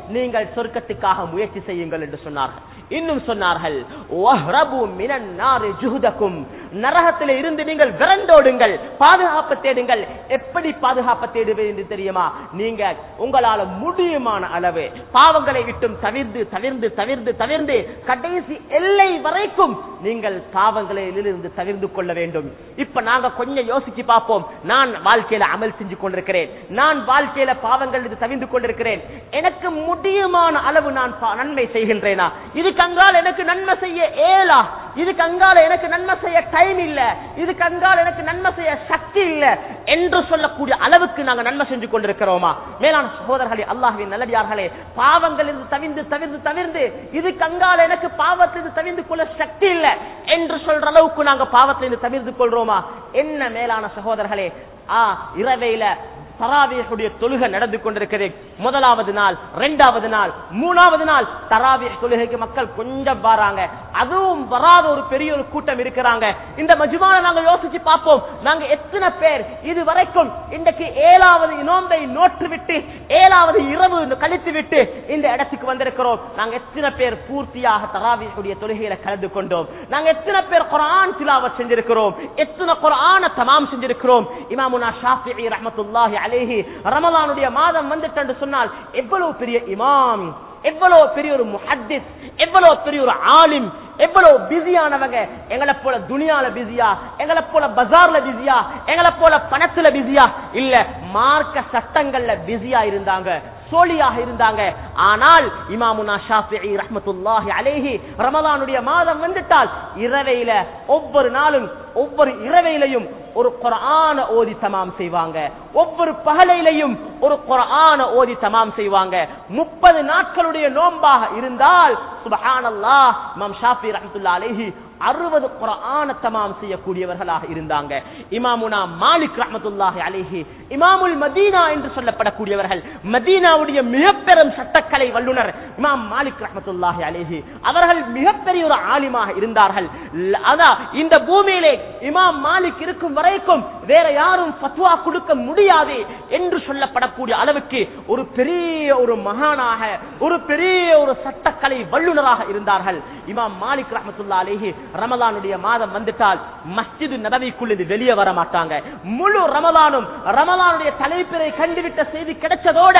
நீங்கள் சொர்க்கத்துக்காக முயற்சி செய்யுங்கள் என்று சொன்னார்கள் இன்னும் சொன்னார்கள் "வஹ்ரபு மினன் நாரி ஜுஹுதக்கும்." நரகத்திலே இருந்து நீங்கள் விரண்டோடுங்கள் பாதுகாப்பு தேடுங்கள் எப்படி பாதுகாப்பு தேடுவது என்று தெரியுமா நீங்க உங்களால முடியுமான அளவு பாவங்களை விட்டும் தவிர்ந்து தவிர்ந்து தவிர்ந்து தவிர்ந்து கடைசி எல்லை வரைக்கும் நீங்கள் பாவங்களிலிருந்து தவிர்ந்து கொள்ள வேண்டும் இப்ப நாங்க கொஞ்சம் யோசிச்சு பார்ப்போம் நான் வாழ்க்கையில அமல் செஞ்சு கொண்டிருக்கிறேன் நான் வாழ்க்கையில பாவங்கள் தவிர்ந்து கொண்டிருக்கிறேன் எனக்கு முடியுமான அளவு நான் பா- நன்மை செய்கின்றேனா இதுக்கு அங்கால எனக்கு நன்மை செய்ய ஏலா இதுக்கு அங்கால எனக்கு நன்மை செய்ய டைம் இல்ல இதுக்கு அங்கால எனக்கு நன்மை செய்ய சக்தி இல்ல என்று சொல்லக்கூடிய அளவுக்கு நாங்க நன்மை செஞ்சு கொண்டிருக்கிறோமா மேலான சகோதரர்களே அல்லாஹ்வின் நல்லடியார்களே பாவங்கள் இருந்து தவிர்ந்து தவிர்ந்து தவிர்ந்து இதுக்கு அங்கால எனக்கு பாவத்திலிருந்து தவிர்ந்து கொள்ள சக்தி இல்ல என்று சொல்ற அளவுக்கு நாங்க பாவத்திலிருந்து தவிர்த்து கொள்றோமா என்ன மேலான சகோதரர்களே ஆ இரவையில தராவியுடைய தொழுகை நடந்து கொண்டிருக்கிறது முதலாவது நாள் இரண்டாவது நாள் மூணாவது நாள் தராவிய தொழுகைக்கு மக்கள் கொஞ்சம் வராங்க அதுவும் வராத ஒரு பெரிய ஒரு கூட்டம் இருக்கிறாங்க இந்த மஜ்மான நாங்க யோசிச்சு பார்ப்போம் நாங்க எத்தனை பேர் இது வரைக்கும் இன்றைக்கு ஏழாவது நோன்பை நோற்று விட்டு ஏழாவது இரவு கழித்து விட்டு இந்த இடத்துக்கு வந்திருக்கிறோம் நாங்க எத்தனை பேர் பூர்த்தியாக தராவியுடைய தொழுகையில கலந்து கொண்டோம் நாங்க எத்தனை பேர் குரான் திலாவத் செஞ்சிருக்கிறோம் எத்தனை குரான தமாம் செஞ்சிருக்கிறோம் இமாமுனா ஷாஃபிஇ ரஹ்மத்துல்லாஹி அலைஹி ரமலானுடைய மாதம் வந்துட்டு என்று சொன்னால் எவ்வளவு பெரிய இமாம் எவ்வளவு பெரிய ஒரு முஹத்திஸ் எவ்வளவு பெரிய ஒரு ஆலிம் எவ்வளவு பிஸியானவங்க எங்களை போல துனியால பிஸியா எங்களை போல பஜார்ல பிஸியா எங்களை போல பணத்துல பிஸியா இல்ல மார்க்க சட்டங்கள்ல பிஸியா இருந்தாங்க சோழியாக இருந்தாங்க ஆனால் இமாமுனா ஷாஃபிஇ ரஹ்மத்துல்லாஹி அலைஹி ரமலானுடைய மாதம் வந்துட்டால் இரவையில ஒவ்வொரு நாளும் ஒவ்வொரு இரவையிலையும் ஒரு குர்ஆன ஓதி தமாம் செய்வாங்க ஒவ்வொரு பகலையிலையும் ஒரு குர்ஆன ஓதி தமாம் செய்வாங்க முப்பது நாட்களுடைய நோன்பாக இருந்தால் சுபஹானல்லாஹ் இமாம் ஷாஃபி ரஹ்மத்துல்லாஹி அலைஹி அறுபது குர்ஆன தமாம் செய்யக்கூடியவர்களாக இருந்தாங்க இமாமுனா மாலிக் ரஹ்மத்துல்லாஹி அலைஹி இமாமுல் மதீனா என்று சொல்லப்படக்கூடியவர்கள் மதீனாவுடைய மிகப்பெரும் சட்டக்கலை வல்லுனர் இமாம் மாலிக் ரஹ்மத்துல்லாஹி அலைஹி அவர்கள் மிகப்பெரிய ஒரு ஆலிமாக இருந்தார்கள் ல- அதான் இந்த பூமியிலே இமாம் மாலிக் இருக்கும் வரைக்கும் வேற யாரும் ஃபத்வா கொடுக்க முடியாது என்று சொல்லப்படக்கூடிய அளவுக்கு ஒரு பெரிய ஒரு மகானாக ஒரு பெரிய ஒரு சட்டக்கலை வல்லுனராக இருந்தார்கள் இமாம் மாலிக் ரஹமத்துல்லா அலேஹி ரமலானுடைய மாதம் வந்துட்டால் மஸ்ஜிது நபவிக்குள் இது வெளியே வர மாட்டாங்க முழு ரமலானும் ரமலானுடைய தலைப்பிறை கண்டுவிட்ட செய்தி கிடைச்சதோட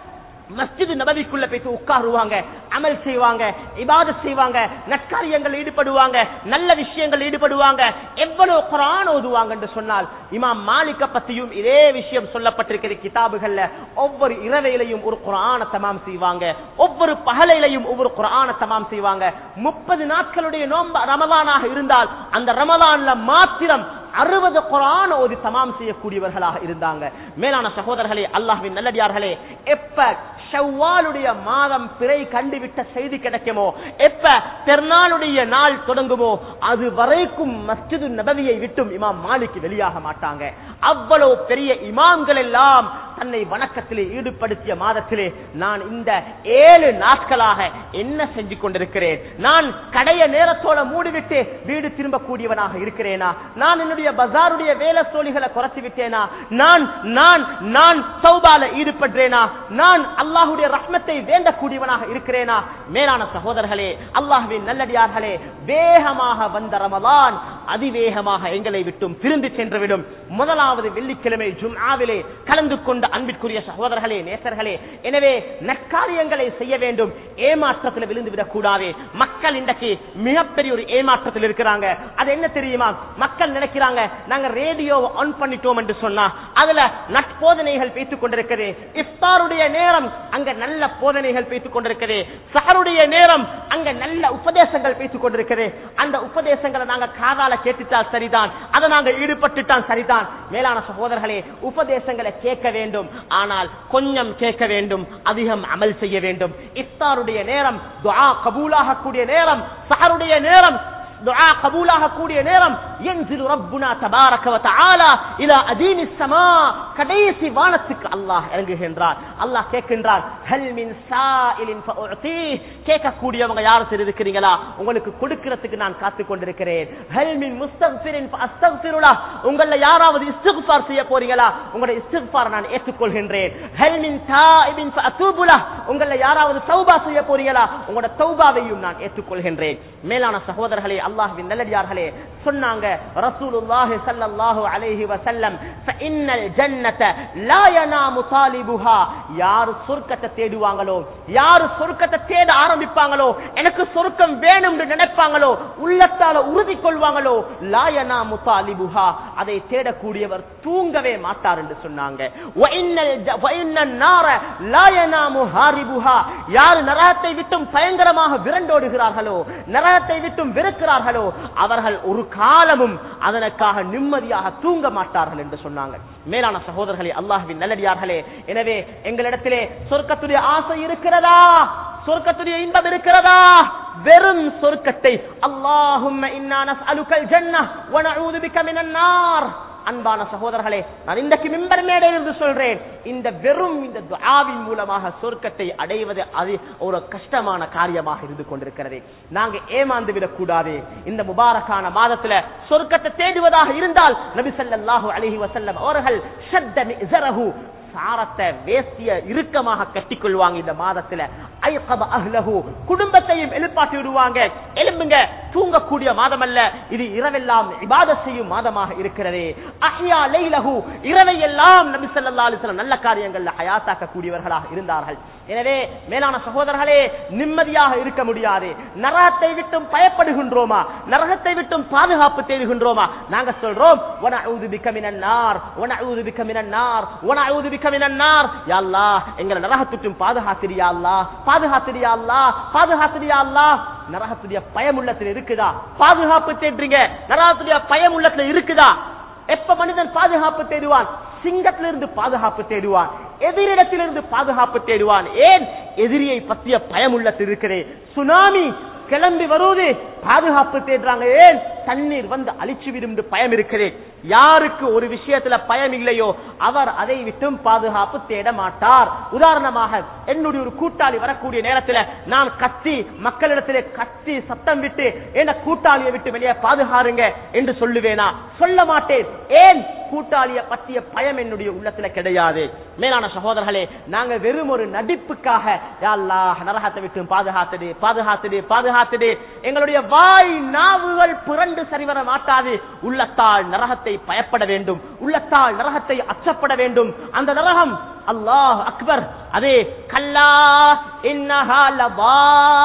மஸ்ஜிது நபவிக்குள்ள போயிட்டு உட்காருவாங்க அமல் செய்வாங்க இபாதத் செய்வாங்க நற்காரியங்கள் ஈடுபடுவாங்க நல்ல விஷயங்கள் ஈடுபடுவாங்க எவ்வளவு குரான் ஓதுவாங்க என்று சொன்னால் இமாம் மாலிக்க பத்தியும் இதே விஷயம் சொல்லப்பட்டிருக்கிற கிதாபுகள்ல ஒவ்வொரு இரவையிலையும் ஒரு குரான தமாம் செய்வாங்க ஒவ்வொரு பகலையிலையும் ஒவ்வொரு குரான தமாம் செய்வாங்க முப்பது நாட்களுடைய நோம்ப ரமலானாக இருந்தால் அந்த ரமலான்ல மாத்திரம் அறுபது குரான ஓதி தமாம் செய்யக்கூடியவர்களாக இருந்தாங்க மேலான சகோதரர்களே அல்லாஹ்வின் நல்லடியார்களே எப்ப ஷவ்வாலுடைய மாதம் பிறை கண்டுவிட்ட செய்தி கிடைக்குமோ எப்ப பெருநாளுடைய நாள் தொடங்குமோ அது வரைக்கும் மஸ்ஜிது நபவியை விட்டும் இமாம் மாலிக் வெளியாக மாட்டாங்க அவ்வளவு பெரிய இமாம்கள் எல்லாம் தன்னை வணக்கத்திலே ஈடுபடுத்திய மாதத்திலே நான் இந்த ஏழு நாட்களாக என்ன செஞ்சு கொண்டிருக்கிறேன் நான் கடைய நேரத்தோட மூடிவிட்டு வீடு திரும்பக்கூடியவனாக இருக்கிறேனா நான் என்னுடைய பஜாருடைய வேலை சோழிகளை குறைச்சு விட்டேனா நான் நான் நான் சௌபால ஈடுபடுறேனா நான் அல்லாஹுடைய ரஹ்மத்தை வேண்டக்கூடியவனாக இருக்கிறேனா மேலான சகோதரர்களே அல்லாஹுவின் நல்லடியார்களே வேகமாக வந்த ரமலான் அதிவேகமாக எங்களை விட்டும் பிரிந்து சென்றுவிடும் முதலாவது வெள்ளிக்கிழமை ஜும்ஆவிலே கலந்து கொண்ட அன்பிற்குரிய சகோதரர்களே நேசர்களே எனவே நற்காரியங்களை செய்ய வேண்டும் ஏமாற்றத்தில் விழுந்து விடக்கூடாது மக்கள் இன்றைக்கு மிகப்பெரிய ஒரு ஏமாற்றத்தில் இருக்கிறாங்க அது என்ன தெரியுமா மக்கள் நினைக்கிறாங்க நாங்க ரேடியோவை ஆன் பண்ணிட்டோம் என்று சொன்னா அதுல நட்போதனைகள் பேசிக் கொண்டிருக்கிறது இஃப்தாருடைய நேரம் அங்க நல்ல போதனைகள் பேசிக் கொண்டிருக்கிறது சஹருடைய நேரம் அங்க நல்ல உபதேசங்கள் பேசிக் கொண்டிருக்கிறது அந்த உபதேசங்களை நாங்க காதால கேட்டுட்டா சரிதான் அதை நாங்க ஈடுபட்டுட்டான் சரிதான் மேலான சகோதரர்களே உபதேசங்களை கேட்க வேண்டும் ஆனால் கொஞ்சம் கேட்க வேண்டும் அதிகம் அமல் செய்ய வேண்டும் இஃப்தாருடைய நேரம் துஆ கபூலாக கூடிய நேரம் சஹருடைய நேரம் துஆ கபூலாக கூடிய நேரம் யன்சிலு ரப்புனா தபாரக வ தஆலா இலா அதீனி ஸமா கடைசி வானத்துக்கு அல்லாஹ் இறங்குகின்றார் அல்லாஹ் கேட்கின்றார் ஹல் மின் சாயிலின் ஃபஉதி கேட்கக்கூடியவங்க யார் சரி இருக்கிறீங்களா உங்களுக்கு கொடுக்கிறதுக்கு நான் காத்துக் கொண்டிருக்கிறேன் ஹல் மின் முஸ்தக்ஃபிரின் ஃபஅஸ்தக்ஃபிருலா உங்கள யாராவது இஸ்திக்ஃபார் செய்ய போறீங்களா உங்களுடைய இஸ்திக்ஃபார் நான் ஏற்றுக்கொள்கின்றேன் ஹல் மின் தாயிபின் ஃபஅதூபுலா உங்கள யாராவது தௌபா செய்ய போறீங்களா உங்களோட தௌபாவையும் நான் ஏற்றுக்கொள்கின்றேன் மேலான சகோதரர்களே அல்லாஹ்வின் நல்லடியார்களே சொன்னாங்க ரசூலுல்லாஹி ஸல்லல்லாஹு அலைஹி வஸல்லம் ஃபஇன்னல் ஜன்னத லா யனாமு தாலிபுஹா யார் சொர்க்கத்தை தேடுவாங்களோ யார் சொர்க்கத்தை தேட ஆரம்பிப்பாங்களோ எனக்கு சொர்க்கம் வேணும் என்று நினைப்பாங்களோ உள்ளத்தால உறுதி கொள்வாங்களோ லா யனாமு தாலிபுஹா அதை தேடக்கூடியவர் தூங்கவே மாட்டார் என்று சொன்னாங்க வஇன்னல் ஜ- வஇன்னன் நார லா யனாமு ஹாரிபுஹா யார் நரகத்தை விட்டும் பயங்கரமாக விரண்டோடுகிறார்களோ நரகத்தை விட்டும் வெறுக்கிறார்களோ அவர்கள் ஒரு காலமும் அதற்காக நிம்மதியாக தூங்க மாட்டார்கள் என்று சொன்னாங்க மேலான சகோதரர்களே அல்லாஹ்வின் நல்லடியார்களே எனவே எங்களிடத்திலே சொர்க்கத்துடைய ஆசை இருக்கிறதா சொர்க்கத்துடைய இன்பம் இருக்கிறதா வெறும் சொர்க்கத்தை அல்லாஹும்ம இன்னா நஸ்அலுக்கல் ஜன்னah வ நஊது பிக மினன் நார் அன்பான சகோதரர்களே நான் இன்றைக்கு மிம்பர் மேடையில் இருந்து சொல்றேன் இந்த வெறும் இந்த துஆவின் மூலமாக சொர்க்கத்தை அடைவது அது ஒரு கஷ்டமான காரியமாக இருந்து கொண்டிருக்கிறது நாங்க ஏமாந்து விடக்கூடாது இந்த முபாரக்கான மாதத்துல சொர்க்கத்தை தேடுவதாக இருந்தால் நபி ஸல்லல்லாஹு அலைஹி வஸல்லம் அவர்கள் ஷத்த மிஸரஹு சாரத்தை வேஸ்டிய இறுக்கமாக கட்டிக்கொள்வாங்க இந்த மாதத்துல ஐகப அஹ்லஹு குடும்பத்தையும் எழுப்பாட்டி விடுவாங்க எலும்புங்க தூங்கக்கூடிய மாதம் அல்ல இது இரவெல்லாம் இபாதத் செய்யும் மாதமாக இருக்கிறது அஹ்யா லைலஹு இரவையெல்லாம் நபி ஸல்லல்லாஹு அலைஹி வஸல்லம் நல்ல காரியங்கள்ல ஹயாத்தாக்க கூடியவர்களாக இருந்தார்கள் எனவே மேலான சகோதரர்களே நிம்மதியாக இருக்க முடியாது நரகத்தை விட்டும் பயப்படுகின்றோமா நரகத்தை விட்டும் பாதுகாப்பு தேடுகின்றோமா நாங்க சொல்றோம் வனஊது பிக மினன் நார் வனஊது பிக மினன் நார் வனஊது பிக மினன் நார் யா அல்லாஹ் எங்களை நரகத்துட்டும் பாதுகாத்திரியா அல்லாஹ் பாதுகாத்திரியா அல்லாஹ் பாதுகாத்திரியா அல்லாஹ் நரகத்துடைய பயம் உள்ளத்துல இருக்குதா பாதுகாப்பு தேடுறீங்க நரகத்துடைய பயம் உள்ளத்துல இருக்குதா எப்ப மனிதன் பாதுகாப்பு தேடுவான் சிங்கத்திலிருந்து பாதுகாப்பு தேடுவான் எதிரிடத்திலிருந்து பாதுகாப்பு தேடுவான் ஏன் எதிரியை பற்றிய பயம் உள்ளத்தில் இருக்கிறேன் சுனாமி கிளம்பி வருவது பாதுகாப்பு தேடுறாங்க ஏன் தண்ணீர் வந்து அழிச்சு விடும் என்று பயம் இருக்கிறேன் யாருக்கு ஒரு விஷயத்துல பயம் இல்லையோ அவர் அதை விட்டும் பாதுகாப்பு தேட மாட்டார் உதாரணமாக என்னுடைய ஒரு கூட்டாளி வரக்கூடிய நேரத்துல நான் கத்தி மக்களிடத்திலே கத்தி சத்தம் விட்டு என்ன கூட்டாளியை விட்டு வெளியே பாதுகாருங்க என்று சொல்லுவேனா சொல்ல மாட்டேன் ஏன் கூட்டாளிய பற்றிய பயம் என்னுடைய உள்ளத்துல கிடையாது மேலான சகோதரர்களே நாங்க வெறும் ஒரு நடிப்புக்காக யா அல்லாஹ் நரகத்தை விட்டு பாதுகாத்துடு பாதுகாத்துடு பாதுகாத்துடு எங்களுடைய வாய் நாவுகள் புரண்டு சரிவர மாட்டாது உள்ளத்தால் நரகத்தை பயப்பட வேண்டும் உள்ளத்தால் நரகத்தை அச்சப்பட வேண்டும் அந்த நரகம் அல்லாஹ் அக்பர் அதே கல்லா இன்னஹா லபா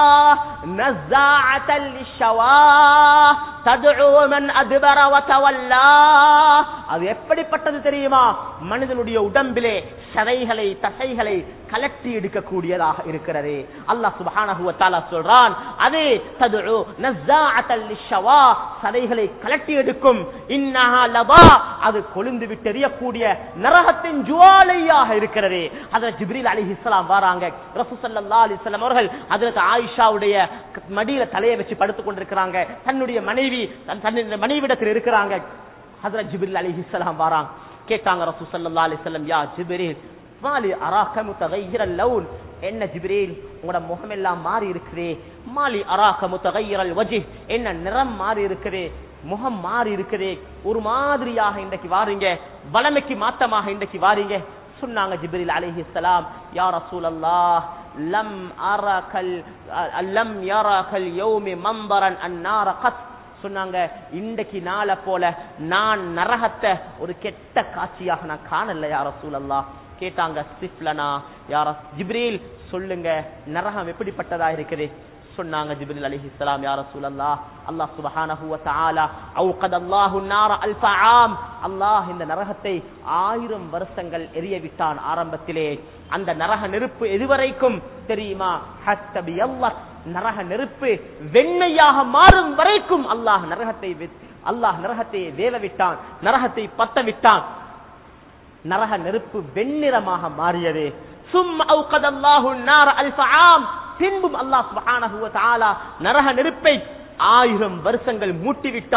நஸாஅத்தல் லிஷவா ததுஉ மன் அத்பர வ தவல்லா அது எப்படிப்பட்டது தெரியுமா மனிதனுடைய உடம்பிலே சதைகளை தசைகளை கலட்டி எடுக்கக்கூடியதாக இருக்கிறது அல்லாஹ் சுப்ஹானஹு வ தஆலா சொல்றான் அது ததுஉ நஸாஅத்தல் லிஷவா சதைகளை கலட்டி எடுக்கும் இன்னஹா லபா அது கொழுந்து விட்டு எரியக்கூடிய நரகத்தின் ஜுவாலையாக இருக்கிறது ஹஜரத் ஜிப்ரீல் அலைஹிஸ்ஸலாம் வராங்க ரசூல் ஸல்லல்லாஹு அலைஹி வஸல்லம் அவர்கள் ஹஜரத் ஆயிஷாவுடைய மடியில தலையை வச்சு படுத்துக் கொண்டிருக்கிறாங்க தன்னுடைய மனைவி தன் தன்னுடைய மனைவிடத்தில் இருக்கிறாங்க ஹஜரத் ஜிப்ரீல் அலைஹிஸ்ஸலாம் வராங்க கேட்டாங்க ரசூல் ஸல்லல்லாஹு அலைஹி வஸல்லம் யா ஜிப்ரீல் மாலி அராக முத்தகையிர லவுன் என்ன ஜிப்ரீல் உங்களோட முகம் எல்லாம் மாறி இருக்குதே மாலி அராக முத்தகையிரல் வஜி என்ன நிறம் மாறி இருக்குதே முகம் மாறி இருக்குதே ஒரு மாதிரியாக இன்றைக்கு வாரீங்க வளமைக்கு மாத்தமாக இன்றைக்கு வாரீங்க சொன்னாங்க ஜிப்ரீல் அலைஹிஸ்ஸலாம் யா ரசூலல்லாஹ் லம் அரகல் லம் யரகல் யௌமி மம்பரன் அன்னார கத் சொன்னாங்க இன்றைக்கு நாளை போல நான் நரகத்தை ஒரு கெட்ட காட்சியாக நான் காணல யார சூழல்லா கேட்டாங்க சிப்லனா யார ஜிப்ரீல் சொல்லுங்க நரகம் எப்படிப்பட்டதா இருக்குது சொன்னாங்க ஜிப்ரீல் அலைஹிஸ்ஸலாம் யா ரசூலல்லாஹ் அல்லாஹ் சுப்ஹானஹு வ தஆலா அவ்கத அல்லாஹு நார அல்ஃப ஆம் அல்லாஹ் இந்த நரகத்தை ஆயிரம் வருஷங்கள் எரிய விட்டான் ஆரம்பத்திலே அந்த நரக நெருப்பு எதுவரைக்கும் தெரியுமா ஹத்தபி அல்லாஹ் நரக நெருப்பு வெண்மையாக மாறும் வரைக்கும் அல்லாஹ் நரகத்தை வெ- அல்லாஹ் நரகத்தை வேல விட்டான் நரகத்தை பத்த விட்டான் நரக நெருப்பு வெண்ணிறமாக மாறியது சும் அவுகதல்லாஹு நார அல்ஃப ஆம் பின்பும் அல்லாஹ் சுப்ஹானஹு வ தஆலா நரக நெருப்பை ஆயிரம் வருஷங்கள் மூட்டி விட்டான்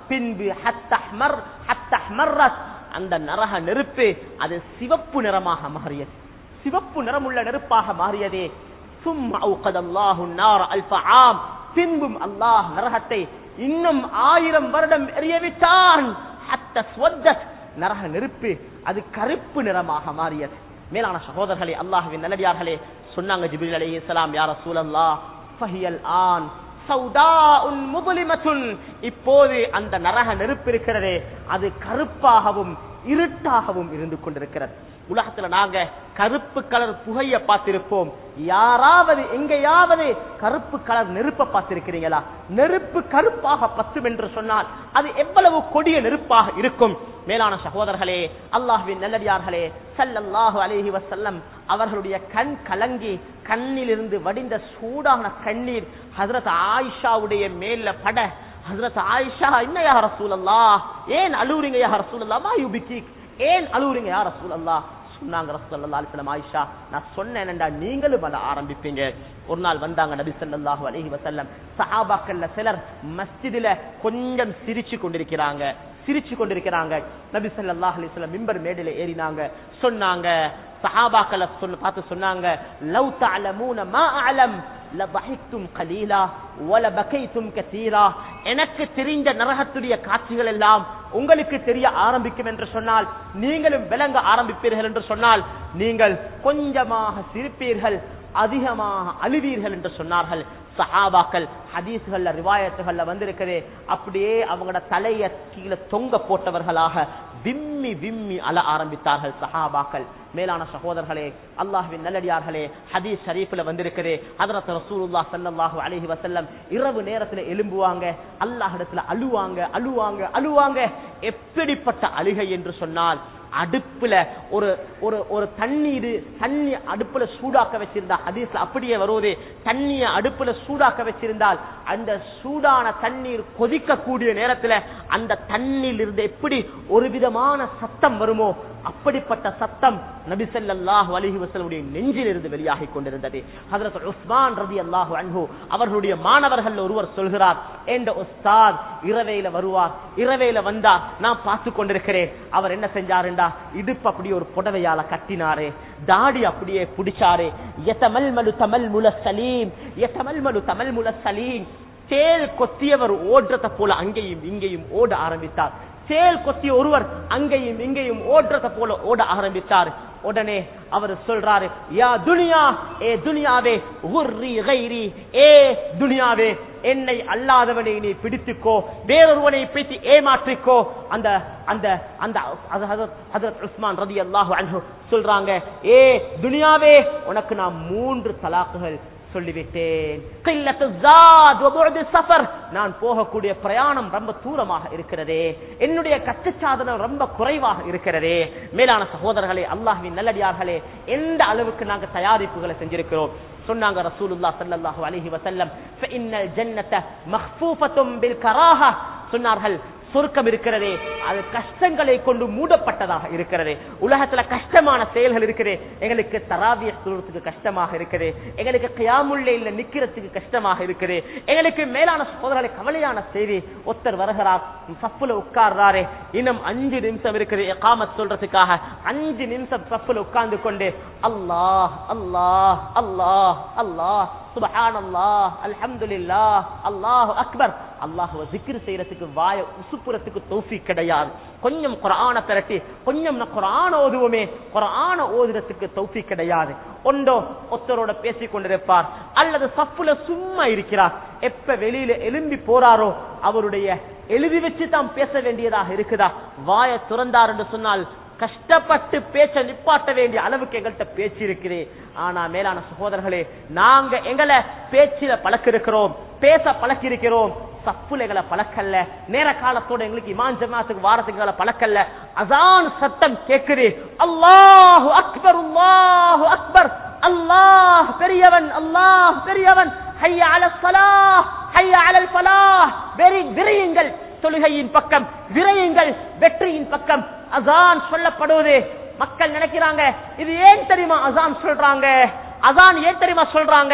பின்பு ஹத்தஹ்மர் ஹத்தஹ்மர்ரத் அந்த நரக நெருப்பு அது சிவப்பு நிறமாக மாறியது சிவப்பு நிறமுள்ள நெருப்பாக மாறியதே ثم أوقد الله النار ألف عام பின்பும் அல்லாஹ் நரகத்தை இன்னும் ஆயிரம் வருடம் எரியவிட்டான் ஹத்த ஸ்வத்தத் நரக நெருப்பு அது கருப்பு நிறமாக மாறியது மேலான சகோதரர்களே அல்லாஹ்வின் நல்லடியார்களே சொன்னாங்க ஜிபிரில் அலைஹிஸ்ஸலாம் யா ரசூலல்லாஹ் ஃபஹியல் ஆன் சௌதாஉன் முظلمத்துன் இப்போது அந்த நரக நெருப்பு இருக்கிறதே அது கருப்பாகவும் இருட்டாகவும் இருந்து கொண்டிருக்கிறது உலகத்துல நாங்க கருப்பு கலர் புகைய பார்த்திருப்போம் யாராவது எங்கேயாவது கருப்பு கலர் நெருப்ப பார்த்திருக்கிறீங்களா நெருப்பு கருப்பாக பத்தும் என்று சொன்னால் அது எவ்வளவு கொடிய நெருப்பாக இருக்கும் மேலான சகோதரர்களே அல்லாஹ்வின் நல்லடியார்களே ஸல்லல்லாஹு அலைஹி வஸல்லம் அவர்களுடைய கண் கலங்கி கண்ணிலிருந்து வடிந்த சூடான கண்ணீர் ஹஜரத் ஆயிஷாவுடைய மேல பட ஹஜரத் ஆயிஷா என்ன யா ரசூலல்லாஹ் ஏன் அழுவுறீங்க யா ரசூலல்லாஹ் மா யுபிகி ஏன் அழுவுறீங்க யா ரசூலல்லாஹ் சொன்னாங்க ரசூலுல்லாஹி அலைஹி வஸல்லம் ஆயிஷா நான் சொன்னேன்டா நீங்களும் அத ஆரம்பிப்பீங்க ஒரு நாள் வந்தாங்க நபி ஸல்லல்லாஹு அலைஹி வஸல்லம் சஹாபாக்கள்ல சிலர் மஸ்ஜிதில கொஞ்சம் சிரிச்சு கொண்டிருக்கிறாங்க சிரிச்சு கொண்டிருக்கிறாங்க நபி ஸல்லல்லாஹு அலைஹி வஸல்லம் மிம்பர் மேடையில ஏறினாங்க சொன்னாங்க சஹாபாக்களை சொன்ன பார்த்து சொன்னாங்க லவ் தஅலமூன மா அலம் லபஹிக்தும் கலீலா வல பகைத்தும் கசீரா எனக்கு தெரிந்த நரகத்துடைய காட்சிகள் எல்லாம் உங்களுக்கு தெரிய ஆரம்பிக்கும் என்று சொன்னால் நீங்களும் விளங்க ஆரம்பிப்பீர்கள் என்று சொன்னால் நீங்கள் கொஞ்சமாக சிரிப்பீர்கள் அதிகமாக அழுவீர்கள் என்று சொன்னார்கள் சஹாபாக்கள் ஹதீஸ்கள்ல ரிவாயத்துகள்ல வந்திருக்குது அப்படியே அவங்களோட தலைய கீழே தொங்க போட்டவர்களாக விம்மி விம்மி அழ ஆரம்பித்தார்கள் சஹாபாக்கள் மேலான சகோதரர்களே அல்லாஹ்வின் நல்லடியார்களே ஹதீஸ் ஷரீஃப்ல வந்திருக்குது ஹதரத் ரசூலுல்லாஹ் ஸல்லல்லாஹு அலைஹி வஸல்லம் இரவு நேரத்துல எழும்புவாங்க அல்லாஹ் இடத்துல அழுவாங்க அழுவாங்க அழுவாங்க எப்படிப்பட்ட அழுகை என்று சொன்னால் அடுப்புல ஒரு ஒரு ஒரு தண்ணீர் தண்ணி அடுப்புல சூடாக்க வச்சிருந்தா ஹதீஸ்ல அப்படியே வருவது தண்ணிய அடுப்புல சூடாக்க வச்சிருந்தால் அந்த சூடான தண்ணீர் கொதிக்க கூடிய நேரத்துல அந்த தண்ணியில் இருந்து எப்படி ஒரு விதமான சத்தம் வருமோ அப்படிப்பட்ட சத்தம் நபி ஸல்லல்லாஹு அலைஹி வஸல்லுடைய நெஞ்சில் இருந்து வெளியாகி கொண்டிருந்தது ஹஜரத் உஸ்மான் ரலியல்லாஹு அன்ஹு அவர்களுடைய மாணவர்கள் ஒருவர் சொல்கிறார் என்ற உஸ்தாத் இரவேல வருவார் இரவேல வந்தா நான் பார்த்து கொண்டிருக்கிறேன் அவர் என்ன செஞ்சாருண்டா இடுப்பு அப்படியே ஒரு புடவையால கட்டினாரு தாடி அப்படியே பிடிச்சாரு எத்தமல் மலு தமல் முல சலீம் எத்தமல் மலு தமிழ் முல சலீம் தேல் கொத்தியவர் ஓடுறத போல அங்கேயும் இங்கேயும் ஓட ஆரம்பித்தார் சேல் கொத்திய ஒருவர் அங்கேயும் இங்கேயும் ஓடுறத போல ஓட ஆரம்பித்தார் உடனே அவர் சொல்றாரு யா துனியா ஏ துனியாவே உர்ரி கைரி ஏ துனியாவே என்னை அல்லாதவனை நீ பிடித்துக்கோ வேறொருவனை பிடித்து ஏமாற்றிக்கோ அந்த அந்த அந்த அது ஹதரத் ஹதரத் உஸ்மான் ரதி அல்லாஹு அன்ஹு சொல்றாங்க ஏ துனியாவே உனக்கு நான் மூன்று தலாக்குகள் சொல்லிவிட்டேன் கில்லத்து ஜாத் வ புஅது சஃபர் நான் போகக்கூடிய பிரயாணம் ரொம்ப தூரமாக இருக்கிறதே என்னுடைய கட்டுச்சாதனம் ரொம்ப குறைவாக இருக்கிறதே மேலான சகோதரர்களே அல்லாஹ்வின் நல்லடியார்களே எந்த அளவுக்கு நாங்க தயாரிப்புகளை செஞ்சிருக்கிறோம் சொன்னாங்க ரசூலுல்லாஹ் ஸல்லல்லாஹு அலைஹி வஸல்லம் ஃபஇன்னல் ஜன்னத மக்ஃபூஃபத்தும் பில் கராஹா சொன்னார்கள் சொர்க்கம் இருக்கிறதே அது கஷ்டங்களை கொண்டு மூடப்பட்டதாக இருக்கிறது உலகத்துல கஷ்டமான செயல்கள் இருக்குது எங்களுக்கு தராவிய சொல்றதுக்கு கஷ்டமாக இருக்குது எங்களுக்கு கியாமுல்லைல நிக்கிறதுக்கு கஷ்டமாக இருக்குது எங்களுக்கு மேலான சோதரர்களை கவலையான செய்தி ஒருத்தர் வருகிறார் சப்புல உட்கார்றாரு இன்னும் அஞ்சு நிமிஷம் இருக்குது காமத் சொல்றதுக்காக அஞ்சு நிமிஷம் சப்புல உட்கார்ந்து கொண்டு அல்லாஹ் அல்லாஹ் அல்லாஹ் அல்லாஹ் சுபஹான் அல்லாஹ் அல்ஹம்துலில்லாஹ் அல்லாஹ் அக்பர் அல்லாஹுவ ஜிக்ர் செய்யறதுக்கு வாய உசுப்புறத்துக்கு தௌஃபி கிடையாது கொஞ்சம் குரான திரட்டி கொஞ்சம் குரான ஓதுவோமே குரான ஓதுறதுக்கு தௌஃபி கிடையாது ஒன்றோ ஒருத்தரோட பேசிக் கொண்டிருப்பார் அல்லது சப்புல சும்மா இருக்கிறார் எப்ப வெளியில எலும்பி போறாரோ அவருடைய எழுதி வச்சு தான் பேச வேண்டியதாக இருக்குதா வாய துறந்தார் என்று சொன்னால் கஷ்டப்பட்டு பேச்ச நிப்பாட்ட வேண்டிய அளவுக்கு எங்கள்கிட்ட பேச்சு இருக்குது ஆனா மேலான சகோதரர்களே நாங்க எங்களை பேச்சில பழக்க இருக்கிறோம் பேச பழக்கி இருக்கிறோம் சப்புல எங்களை பழக்கல்ல நேர காலத்தோட எங்களுக்கு இமான் ஜமாத்துக்கு வாரத்துக்கு எங்களை பழக்கல்ல அதான் சத்தம் கேக்குது அல்லாஹு அக்பர் அல்லாஹு அக்பர் அல்லாஹ் பெரியவன் அல்லாஹ் பெரியவன் ஹைய அல ஸலாஹ் ஹைய அலல் ஃபலாஹ் வெறி விரையுங்கள் தொழுகையின் பக்கம் விரையுங்கள் வெற்றியின் பக்கம் அசான் சொல்லப்படுவது மக்கள் நினைக்கிறாங்க இது ஏன் தெரியுமா அசான் சொல்றாங்க அசான் ஏன் தெரியுமா சொல்றாங்க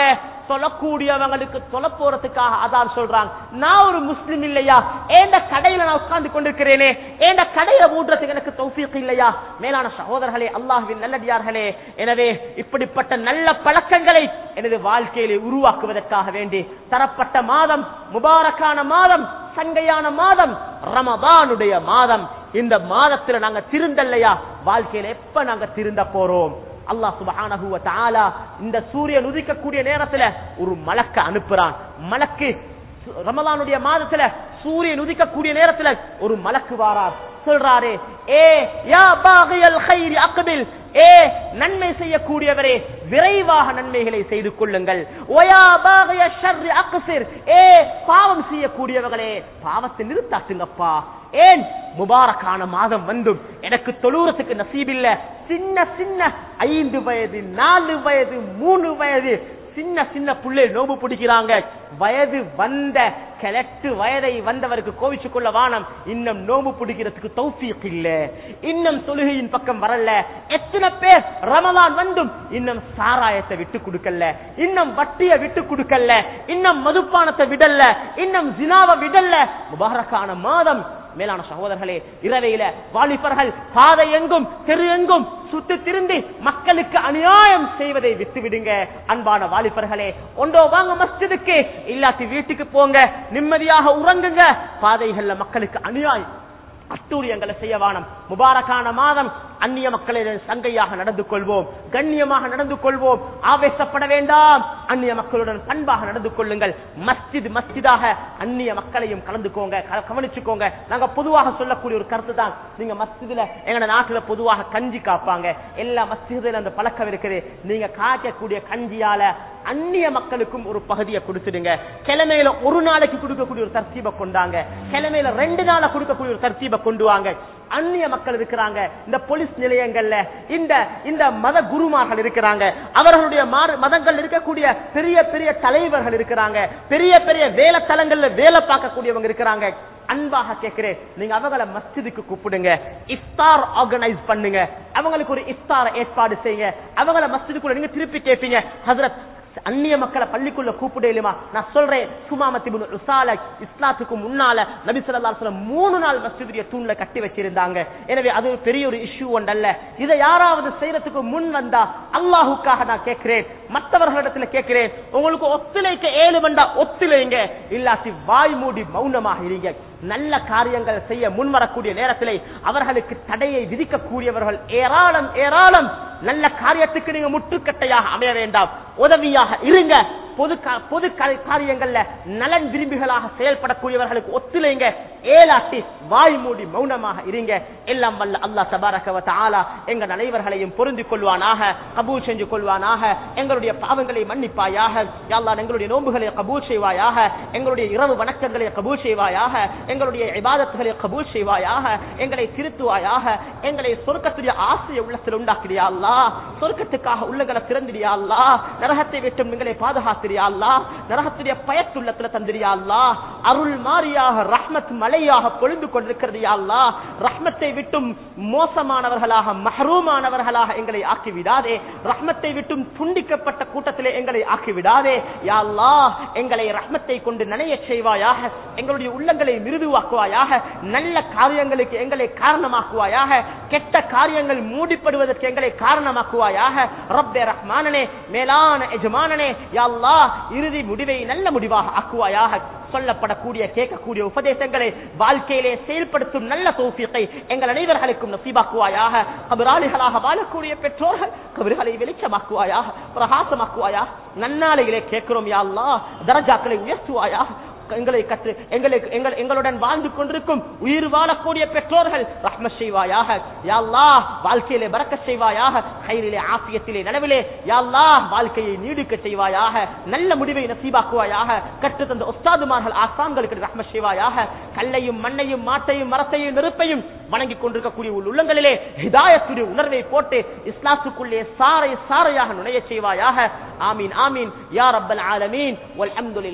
தொழக்கூடியவங்களுக்கு தொலை போறதுக்காக அதான் சொல்றாங்க நான் ஒரு முஸ்லிம் இல்லையா ஏண்ட கடையில நான் உட்கார்ந்து கொண்டிருக்கிறேனே ஏண்ட கடையில ஊடுறதுக்கு எனக்கு தௌஃபீக் இல்லையா மேலான சகோதரர்களே அல்லாஹ்வின் நல்லடியார்களே எனவே இப்படிப்பட்ட நல்ல பழக்கங்களை எனது வாழ்க்கையிலே உருவாக்குவதற்காக வேண்டி தரப்பட்ட மாதம் முபாரக்கான மாதம் சங்கையான மாதம் ரமதானுடைய மாதம் இந்த மாதத்துல நாங்க திருந்தல்லையா வாழ்க்கையில எப்ப நாங்க திருந்த போறோம் அல்லாஹ் சுபஹானஹு வ தஆலா இந்த சூரியன் உதிக்கக்கூடிய நேரத்துல ஒரு மலக்க அனுப்புறான் மலக்கு சு- ரமலானுடைய மாதத்துல சூரியன் உதிக்கக்கூடிய நேரத்துல ஒரு மலக்கு வாரார் சொல்றாரே ஏ யா பாகியல் கைரி அக்பில் ஏ நன்மை செய்யக்கூடியவரே விரைவாக நன்மைகளை செய்து கொள்ளுங்கள் ஒயா பாகிய ஷர்ரி அக்சிர் ஏ பாவம் செய்யக்கூடியவர்களே பாவத்தை நிறுத்தாட்டுங்கப்பா ஏன் முபாரக்கான மாதம் வந்தும் எனக்கு தொழுறதுக்கு நசீபில்ல சின்ன சின்ன ஐந்து வயது நாலு வயது மூணு வயது சின்ன சின்ன புள்ளை நோம்பு பிடிக்கிறாங்க வயது வந்த கிழட்டு வயதை வந்தவருக்கு கோவிச்சு கொள்ள வானம் இன்னும் நோம்பு பிடிக்கிறதுக்கு தௌஃபீக் இல்ல இன்னும் தொழுகையின் பக்கம் வரல எத்தனை பேர் ரமலான் வந்தும் இன்னும் சாராயத்தை விட்டு கொடுக்கல இன்னும் வட்டியை விட்டு கொடுக்கல இன்னும் மதுப்பானத்தை விடல இன்னும் ஜினாவை விடல முபாரக்கான மாதம் மேலான சகோதரர்களே இரவையில வாலிபர்கள் பாதை எங்கும் தெரு எங்கும் சுத்து திருந்தி மக்களுக்கு அநியாயம் செய்வதை விட்டு விடுங்க அன்பான வாலிபர்களே ஒன்றோ வாங்க மஸ்ஜிதுக்கு இல்லாட்டி வீட்டுக்கு போங்க நிம்மதியாக உறங்குங்க பாதைகள்ல மக்களுக்கு அநியாயம் அட்டூழியங்களை செய்ய வானம் முபாரக்கான மாதம் அந்நிய மக்களிடம் சங்கையாக நடந்து கொள்வோம் கண்ணியமாக நடந்து கொள்வோம் ஆவேசப்பட வேண்டாம் அந்நிய மக்களுடன் பண்பாக நடந்து கொள்ளுங்கள் மஸ்ஜித் மஸ்ஜிதாக அந்நிய மக்களையும் கலந்துக்கோங்க க- கவனிச்சுக்கோங்க நாங்க பொதுவாக சொல்லக்கூடிய ஒரு கருத்து தான் நீங்க மஸ்ஜிதுல எங்க நாட்டுல பொதுவாக கஞ்சி காப்பாங்க எல்லா மஸ்ஜிதுல அந்த பழக்கம் இருக்குது நீங்க காய்க்கக்கூடிய கஞ்சியால அந்நிய மக்களுக்கும் ஒரு பகுதியை கொடுத்துடுங்க கிழமையில ஒரு நாளைக்கு கொடுக்கக்கூடிய ஒரு தர்த்தீபை கொண்டாங்க கிழமையில ரெண்டு நாளை கொடுக்கக்கூடிய ஒரு தர்த்தீபை கொண்டு வாங்க அந்நிய மக்கள் இருக்கிறாங்க இந்த போலீஸ் நிலையங்கள்ல இந்த இந்த மத குருமார்கள் இருக்கிறாங்க அவர்களுடைய மாறு மதங்கள் இருக்கக்கூடிய பெரிய பெரிய தலைவர்கள் இருக்கிறாங்க பெரிய பெரிய வேலை தலங்கள்ல வேலை பார்க்கக்கூடியவங்க இருக்கிறாங்க அன்பாக கேட்கிறேன் நீங்க அவங்கள மஸ்ஜிதுக்கு கூப்பிடுங்க இஃப்தார் ஆர்கனைஸ் பண்ணுங்க அவங்களுக்கு ஒரு இஃப்தார ஏற்பாடு செய்யுங்க அவங்கள மஸ்ஜிதுக்குள்ள நீங்க திருப்பி கேட்பீங்க ஹசரத் அந்நிய மக்களை பள்ளிக்குள்ள கூப்பிடலுமா நான் சொல்றேன் சுமாமத்தி உசால இஸ்லாத்துக்கு முன்னால நபி ஸல்லல்லாஹு அலைஹி வஸல்லம் மூணு நாள் மஸ்ஜிதுடைய தூண்ல கட்டி வச்சிருந்தாங்க எனவே அது ஒரு பெரிய ஒரு இஷ்யூ ஒன்றல்ல இதை யாராவது செய்யறதுக்கு முன் வந்தா அல்லாஹுக்காக நான் கேட்கிறேன் மற்றவர்களிடத்துல கேட்கிறேன் உங்களுக்கு ஒத்துழைக்க ஏழு வந்தா ஒத்துழைங்க இல்லாட்டி வாய் மூடி மௌனமாக இருங்க நல்ல காரியங்கள் செய்ய முன் வரக்கூடிய நேரத்திலே அவர்களுக்கு தடையை விதிக்கக்கூடியவர்கள் ஏராளம் ஏராளம் நல்ல காரியத்துக்கு நீங்க முற்றுக்கட்டையாக அமைய வேண்டாம் உதவியாக இருங்க பொது கா- பொது கா- காரியங்கள்ல நலன் விரும்பிகளாக செயல்படக்கூடியவர்களுக்கு ஒத்துழைங்க ஏலாட்டி வாய் மூடி மௌனமாக இருங்க எல்லாம் வல்ல அல்லாஹ் தபாரக வ தஆலா எங்கள் அனைவர்களையும் பொருந்திக் கொள்வானாக கபூல் செஞ்சு கொள்வானாக எங்களுடைய பாவங்களை மன்னிப்பாயாக யா அல்லாஹ் எங்களுடைய நோன்புகளை கபூல் செய்வாயாக எங்களுடைய இரவு வணக்கங்களை கபூல் செய்வாயாக எங்களுடைய இபாதத்துகளை கபூல் செய்வாயாக எங்களை திருத்துவாயாக எங்களை சொர்க்கத்துடைய ஆசையை உள்ளத்தில் உண்டாக்கிறியா அல்லா சொர்க்கத்துக்காக உள்ளங்களை திறந்திரியா அல்லா நரகத்தை விட்டும் எங்களை பாதுகாத்திரியா அல்லா நரகத்துடைய பயத்துள்ளத்துல தந்திரியா அல்லா அருள் மாறியாக ரஹ்மத் மலையாக பொழிந்து கொண்டிருக்கிறது யா அல்லா ரஹ்மத்தை விட்டும் மோசமானவர்களாக மஹரூமானவர்களாக எங்களை ஆக்கி விடாதே ரஹ்மத்தை விட்டும் துண்டிக்கப்பட்ட கூட்டத்திலே எங்களை ஆக்கி விடாதே யா அல்லா எங்களை ரஹ்மத்தை கொண்டு நனைய செய்வாயாக எங்களுடைய உள்ளங்களை மிருதுவாக்குவாயாக நல்ல காரியங்களுக்கு எங்களை காரணமாக்குவாயாக கெட்ட காரியங்கள் மூடிப்படுவதற்கு எங்களை காரணமாக்குவாயாக ரப்பே ரஹ்மானனே மேலான எஜமானனே யா அல்லாஹ் இறுதி முடிவை நல்ல முடிவாக ஆக்குவாயாக சொல்லப்படக்கூடிய கேட்கக்கூடிய உபதேசங்களை வாழ்க்கையிலே செயல்படுத்தும் நல்ல தௌஃபீக்கை எங்கள் அனைவர்களுக்கும் நசீபாக்குவாயாக கபராளிகளாக வாழக்கூடிய பெற்றோர்கள் கபர்களை வெளிச்சமாக்குவாயாக பிரகாசமாக்குவாயாக நன்னாளையிலே கேட்கிறோம் யா அல்லாஹ் தரஜாக்களை உயர்த்துவாயாக எங்களை கற்று எங்களுக்கு எங்கள் எங்களுடன் வாழ்ந்து கொண்டிருக்கும் உயிர் வாழக்கூடிய பெற்றோர்கள் ரஹ்ம செய்வாயாக யா அல்லாஹ் வாழ்க்கையிலே பறக்க செய்வாயாக கயிறிலே ஆசியத்திலே நனவிலே யா அல்லாஹ் வாழ்க்கையை நீடிக்க செய்வாயாக நல்ல முடிவை நசீபாக்குவாயாக கற்று தந்த உஸ்தாதுமார்கள் ஆசான்களுக்கு ரஹ்ம செய்வாயாக கல்லையும் மண்ணையும் மாட்டையும் மரத்தையும் நெருப்பையும் வணங்கி கொண்டிருக்கக்கூடிய உள் உள்ளங்களிலே ஹிதாயத்துடைய உணர்வை போட்டு இஸ்லாத்துக்குள்ளே சாரை சாரையாக நுழைய செய்வாயாக ஆமீன் ஆமீன் யா ரப்பல் ஆலமீன் வல்